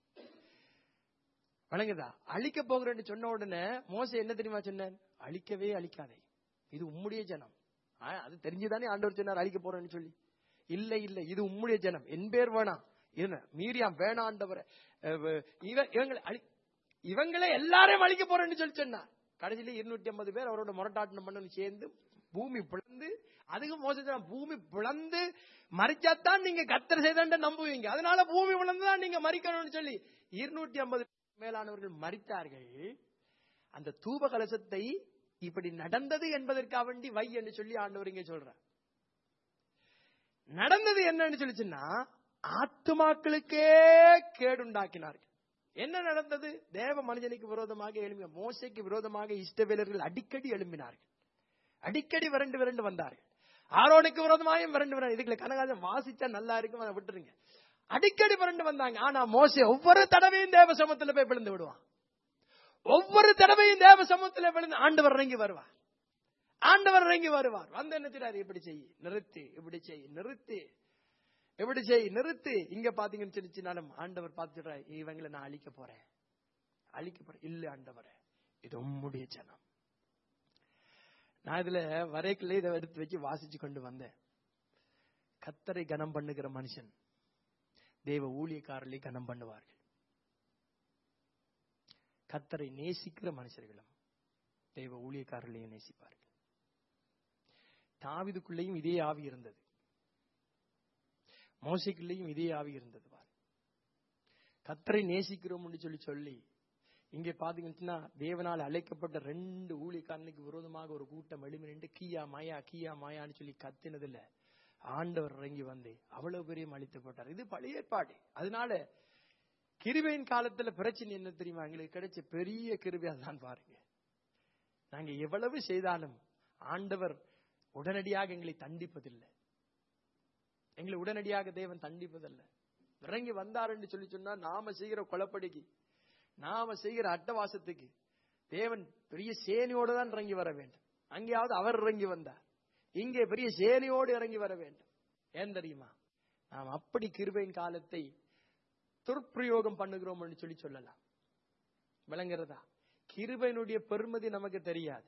வணங்குதா அழிக்க போகிறேன்னு சொன்ன உடனே மோசே என்ன தெரியுமா சொன்னேன் அழிக்கவே அழிக்காதே இது உம்முடைய ஜனம் ஆ, அது தெரிஞ்சுதானே ஆண்டவர் சொன்னார் அழிக்க போறேன்னு சொல்லி இல்ல இல்ல இது உம்முடைய ஜனம் என் பேர் வேணாம் என்ன மீரியாம் வேணாம் ஆண்டவரே அஹ், இவ- இவங்களை அழி- இவங்களே எல்லாரையும் அழிக்க போறேன்னு சொல்லி சொன்னார் கடைசியில இருநூத்தி ஐம்பது பேர் அவரோட முரட்டாட்டம் பண்ணு சேர்ந்து பூமி பிளந்து அதுக்கு மோசம் பூமி பிளந்து மறிச்சாத்தான் நீங்க கத்தர் செய்தாண்ட நம்புவீங்க அதனால பூமி பிளந்துதான் நீங்க மறிக்கணும்னு சொல்லி இருநூத்தி ஐம்பது மேலானவர்கள் மறித்தார்கள் அந்த தூப கலசத்தை இப்படி நடந்தது என்பதற்காக வேண்டி வை என்று சொல்லி ஆண்டவர் இங்க சொல்றார் நடந்தது என்னன்னு சொல்லிச்சுன்னா ஆத்துமாக்களுக்கே கேடுண்டாக்கினார்கள் என்ன நடந்தது தேவ மனிதனுக்கு விரோதமாக எழும்பிய மோசைக்கு விரோதமாக இஷ்டவேலர்கள் அடிக்கடி எழும்பினார்கள் அடிக்கடி விரண்டு விரண்டு வந்தார்கள் ஆரோனுக்கு விரோதமாயும் விரண்டு விரண்டு இதுக்குள்ள கனகாசம் வாசிச்சா நல்லா இருக்கும் அதை விட்டுருங்க அடிக்கடி விரண்டு வந்தாங்க ஆனா மோசே ஒவ்வொரு தடவையும் தேவ சமூகத்துல போய் விழுந்து விடுவான் ஒவ்வொரு தடவையும் தேவ சமூகத்துல விழுந்து ஆண்டவர் இறங்கி வருவார் ஆண்டவர் இறங்கி வருவார் வந்து என்ன செய்றாரு இப்படி செய் நிறுத்து இப்படி செய் நிறுத்து இப்படி செய் நிறுத்து இங்க பாத்தீங்கன்னு சொல்லிச்சுனாலும் ஆண்டவர் பார்த்துடுறாரு இவங்களை நான் அழிக்க போறேன் அழிக்க போறேன் இல்ல ஆண்டவரே இது உம்முடைய ஜனம் நான் இதுல வரைக்குள்ள இதை எடுத்து வச்சு வாசிச்சு கொண்டு வந்தேன் கத்தரை கனம் பண்ணுகிற மனுஷன் தேவ ஊழியக்காரர்களை கனம் பண்ணுவார்கள் கத்தரை நேசிக்கிற மனுஷர்களும் தெய்வ ஊழியக்காரர்களையும் நேசிப்பார்கள் தாவிதுக்குள்ளேயும் இதே ஆவி இருந்தது மோசைக்குள்ளேயும் இதே ஆவி இருந்தது பாரு கத்தரை நேசிக்கிறோம்னு சொல்லி சொல்லி இங்கே பாத்தீங்கன்னா தேவனால் அழைக்கப்பட்ட ரெண்டு ஊழியக்காரனுக்கு விரோதமாக ஒரு கூட்டம் எழுமி நின்று கியா மாயா கியா மாயான்னு சொல்லி கத்தினதுல ஆண்டவர் இறங்கி வந்து அவ்வளவு பெரிய அழித்து போட்டார் இது பழைய ஏற்பாடு அதனால கிருபையின் காலத்துல பிரச்சனை என்ன தெரியுமா எங்களுக்கு கிடைச்ச பெரிய கிருபை அதான் பாருங்க நாங்க எவ்வளவு செய்தாலும் ஆண்டவர் உடனடியாக எங்களை தண்டிப்பதில்லை எங்களை உடனடியாக தேவன் தண்டிப்பதில்லை இறங்கி வந்தார் என்று சொல்லி சொன்னா நாம செய்கிற கொலப்படிக்கு நாம செய்கிற அட்டவாசத்துக்கு தேவன் பெரிய சேனையோடு தான் இறங்கி வர வேண்டும் அங்கேயாவது அவர் இறங்கி வந்தார் இங்கே பெரிய சேனையோடு இறங்கி வர வேண்டும் ஏன் தெரியுமா நாம் அப்படி கிருபையின் காலத்தை துர்ப்பிரயோகம் பண்ணுகிறோம் என்று சொல்லி சொல்லலாம் விளங்குறதா கிருபையினுடைய பெருமதி நமக்கு தெரியாது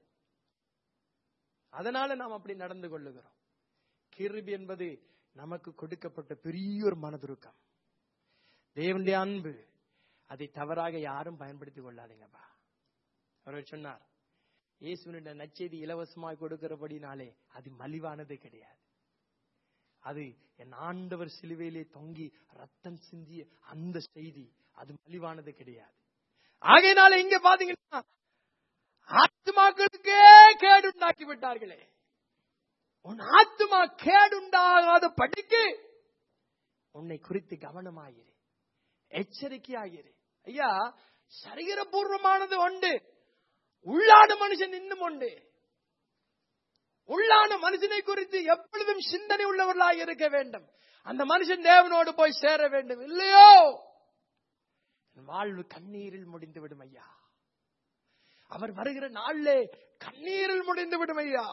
அதனால நாம் அப்படி நடந்து கொள்ளுகிறோம் கிருபி என்பது நமக்கு கொடுக்கப்பட்ட பெரிய ஒரு மனதுருக்கம் தேவனுடைய அன்பு அதை தவறாக யாரும் பயன்படுத்திக் கொள்ளாதீங்கப்பா அவர் சொன்னார் இயேசுவினுடைய நச்செய்தி இலவசமாய் கொடுக்கிறபடினாலே அது மலிவானது கிடையாது அது என் ஆண்டவர் சிலுவையிலே தொங்கி ரத்தம் சிந்திய அந்த செய்தி அது மலிவானது கிடையாது ஆகையினால இங்க பாத்தீங்கன்னா ஆத்மாக்களுக்கே கேடுண்டாக்கி விட்டார்களே உன் ஆத்மா கேடுண்டாகாத படிக்கு உன்னை குறித்து கவனமாயிரு எச்சரிக்கையாயிரு ஐயா சரீரபூர்வமானது உண்டு உள்ளான மனுஷன் இன்னும் உண்டு உள்ளான மனுஷனை குறித்து எப்பொழுதும் சிந்தனை உள்ளவர்களாக இருக்க வேண்டும் அந்த மனுஷன் தேவனோடு போய் சேர வேண்டும் இல்லையோ என் வாழ்வு கண்ணீரில் முடிந்து விடும் ஐயா அவர் வருகிற நாளிலே கண்ணீரில் முடிந்து விடும் ஐயா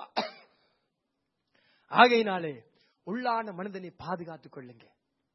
ஆகையினாலே உள்ளான மனிதனை பாதுகாத்துக் கொள்ளுங்க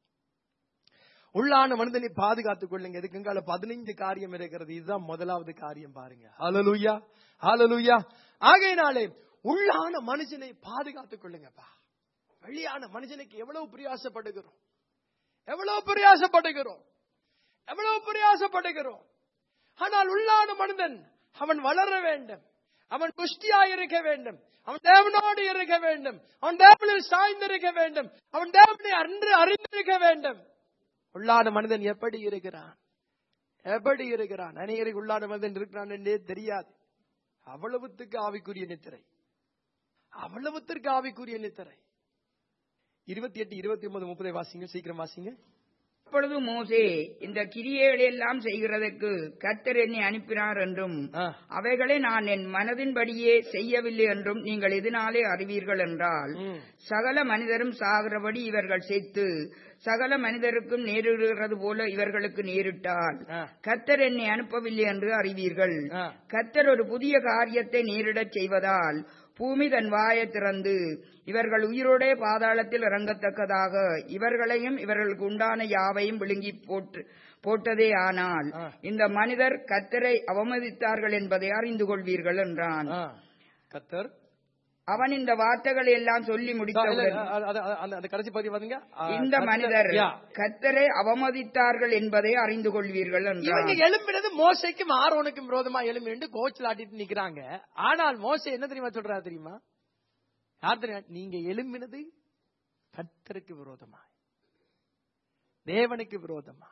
உள்ளான மனிதனை பாதுகாத்துக் கொள்ளுங்க இதுக்குங்கால பதினைந்து காரியம் இருக்கிறது இதுதான் முதலாவது காரியம் பாருங்க ஹalleluya ஹalleluya ஆகையினாலே உள்ளான மனுஷனை பாதுகாத்துக் கொள்ளுங்கப்பா வெளியான மனுஷனுக்கு எவ்வளவு பிரயாசப்படுகிறோம் எவ்வளவு பிரயாசப்படுகிறோம் எவ்வளவு பிரயாசப்படுகிறோம் ஆனால் உள்ளான மனிதன் அவன் வளர வேண்டும் அவன் புஷ்டியாய் இருக்க வேண்டும் அவன் தேவனோடு இருக்க வேண்டும் அவன் தேவனில் சாய்ந்திருக்க வேண்டும் அவன் தேவனை அன்று அறிந்திருக்க வேண்டும் உள்ளான மனிதன் எப்படி இருக்கிறான் எப்படி இருக்கிறான் அநேகருக்கு உள்ளான மனிதன் இருக்கிறான் என்றே தெரியாது அவ்வளவுத்துக்கு ஆவிக்குரிய நித்திரை அவ்வளவுத்திற்கு ஆவிக்குரிய நித்திரை இருபத்தி எட்டு இருபத்தி ஒன்பது முப்பதை வாசிங்க சீக்கிரம் வாசிங்க அப்பொழுது மோசே இந்த கிரியைகளை எல்லாம் செய்கிறதற்கு கர்த்தர் என்னை அனுப்பினார் என்றும் ஆ. அவைகளை நான் என் மனதின்படியே செய்யவில்லை என்றும் நீங்கள் எதனாலே அறிவீர்கள் என்றால் ம். சகல மனிதரும் சாகிறபடி இவர்கள் சேர்த்து சகல மனிதருக்கும் நேரிடுகிறது போல இவர்களுக்கு நேரிட்டால் ஆ. கர்த்தர் என்னை அனுப்பவில்லை என்று அறிவீர்கள் ஆ. கர்த்தர் ஒரு புதிய காரியத்தை நேரிடச் செய்வதால் பூமி தன் வாயை திறந்து இவர்கள் உயிரோடே பாதாளத்தில் இறங்கத்தக்கதாக இவர்களையும் இவர்களுக்கு உண்டான யாவையும் விழுங்கி போட்டு போட்டதே ஆனால் ஆ. இந்த மனிதர் கர்த்தரை அவமதித்தார்கள் என்பதை அறிந்து கொள்வீர்கள் என்றான் ஆ. கத்தர் அவன் இந்த வார்த்தைகளை எல்லாம் சொல்லி இல்ல, முடித்தவுடன் அது- அது- அது- அந்த- அந்த கடைசி பகுதி பாருங்க ஆ, இந்த கர்த்தர்- மனிதர் யா. கர்த்தரை அவமதித்தார்கள் என்பதை அறிந்து கொள்வீர்கள் இவங்க என்றான் எழும்பினது மோசைக்கும் ஆரோனுக்கும் விரோதமா எழும்பி கோச்சில் ஆட்டிட்டு நிக்கிறாங்க ஆனால் மோசை என்ன தெரியுமா சொல்றா தெரியுமா யார் தெரியுமா நீங்க எழும்பினது கர்த்தருக்கு விரோதமாய் தேவனுக்கு விரோதமாய்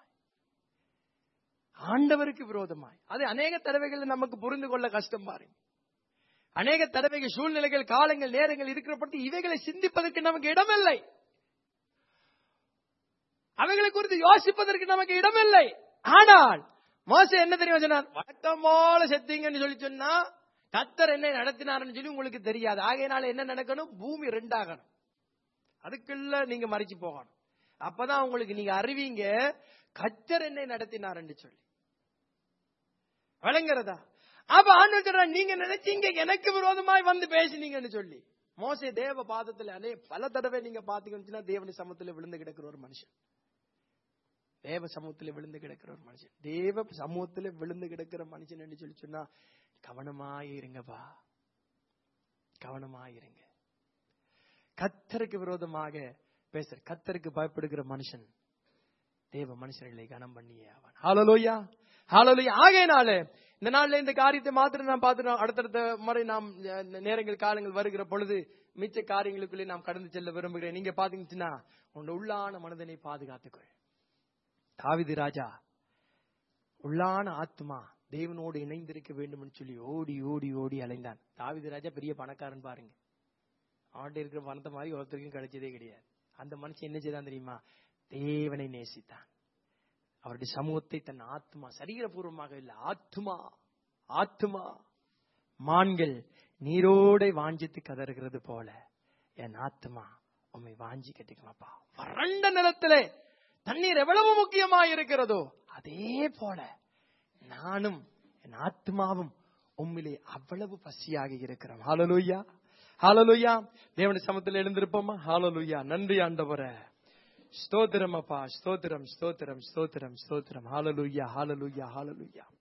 ஆண்டவருக்கு விரோதமாய் அது அநேக தடவைகள் நமக்கு புரிந்து கொள்ள கஷ்டம் பாருங்க அநேக தடவைகள் சூழ்நிலைகள் காலங்கள் நேரங்கள் இருக்கிறப்பட்டு இவைகளை சிந்திப்பதற்கு நமக்கு இடமில்லை அவைகளை குறித்து யோசிப்பதற்கு நமக்கு இடமில்லை ஆனால் மோச என்ன தெரியுமா சொன்னார் வழக்கம் போல செத்தீங்கன்னு சொல்லி சொன்னா கத்தர் என்ன நடத்தினார்னு சொல்லி உங்களுக்கு தெரியாது ஆகையினால என்ன நடக்கணும் பூமி ரெண்டாகணும் அதுக்குள்ள நீங்க மறைச்சு போகணும் அப்பதான் உங்களுக்கு நீங்க அறிவீங்க கத்தர் என்னை நடத்தினார்னு சொல்லி வழங்குறதா அப்ப ஆண்டு சொல்றார் நீங்க நினைச்சீங்க எனக்கு விரோதமாய் வந்து பேசினீங்கன்னு சொல்லி மோசே தேவ பாதத்துல அனே பல தடவை நீங்க பாத்தீங்கன்னா தேவனி சமத்துல விழுந்து கிடக்கிற ஒரு மனுஷன் தேவ சமூகத்துல விழுந்து கிடக்கிற ஒரு மனுஷன் தேவ சமூகத்துல விழுந்து கிடக்கிற மனுஷன் என்று சொல்லி சொன்னா கவனமாயிருங்கப்பா கவனமாயிருங்க கத்தருக்கு விரோதமாக பேசுற கத்தருக்கு பயப்படுகிற மனுஷன் தேவ மனுஷர்களை கனம் பண்ணியே அவன் ஹalleluya ஹalleluya ஆகையினால இந்த நாள்ல இந்த காரியத்தை மாத்திரம் நாம் பார்த்துட்டோம் அடுத்தடுத்த முறை நாம் அஹ், நேரங்கள் காலங்கள் வருகிற பொழுது மிச்ச காரியங்களுக்குள்ளே நாம் கடந்து செல்ல விரும்புகிறேன் நீங்க பாத்தீங்கன்னா உன் உள்ளான மனதனை பாதுகாத்துக்கொள் தாவிது ராஜா உள்ளான ஆத்மா தேவனோடு இணைந்திருக்க வேண்டும் சொல்லி ஓடி ஓடி ஓடி அலைந்தான் தாவிது ராஜா பெரிய பணக்காரன் பாருங்க அவன்கிட்ட இருக்கிற பணத்தை மாதிரி ஒருத்தருக்கும் கிடைச்சதே கிடையாது அந்த மனுஷன் என்ன செய்தான் தெரியுமா தேவனை நேசித்தான் அவருடைய சமூகத்தை தன் ஆத்மா சரீரபூர்வமாக இல்ல ஆத்மா ஆத்மா மான்கள் நீரோடை வாஞ்சித்து கதறுகிறது போல என் ஆத்மா உம்மை வாஞ்சி கட்டிக்கமாப்பா வறண்ட நிலத்திலே தண்ணீர் எவ்வளவு முக்கியமா இருக்கிறதோ அதே போல நானும் என் ஆத்மாவும் உம்மிலே அவ்வளவு பசியாக இருக்கிறோம் ஹalleluya ஹalleluya தேவனுடைய சமத்தில் எழுந்திருப்போமா ஹalleluya நன்றி ஆண்டவரே ஸ்தோத்திரம் அப்பா ஸ்தோத்திரம் ஸ்தோத்திரம் ஸ்தோத்திரம் ஸ்தோத்திரம் ஹalleluya ஹalleluya ஹalleluya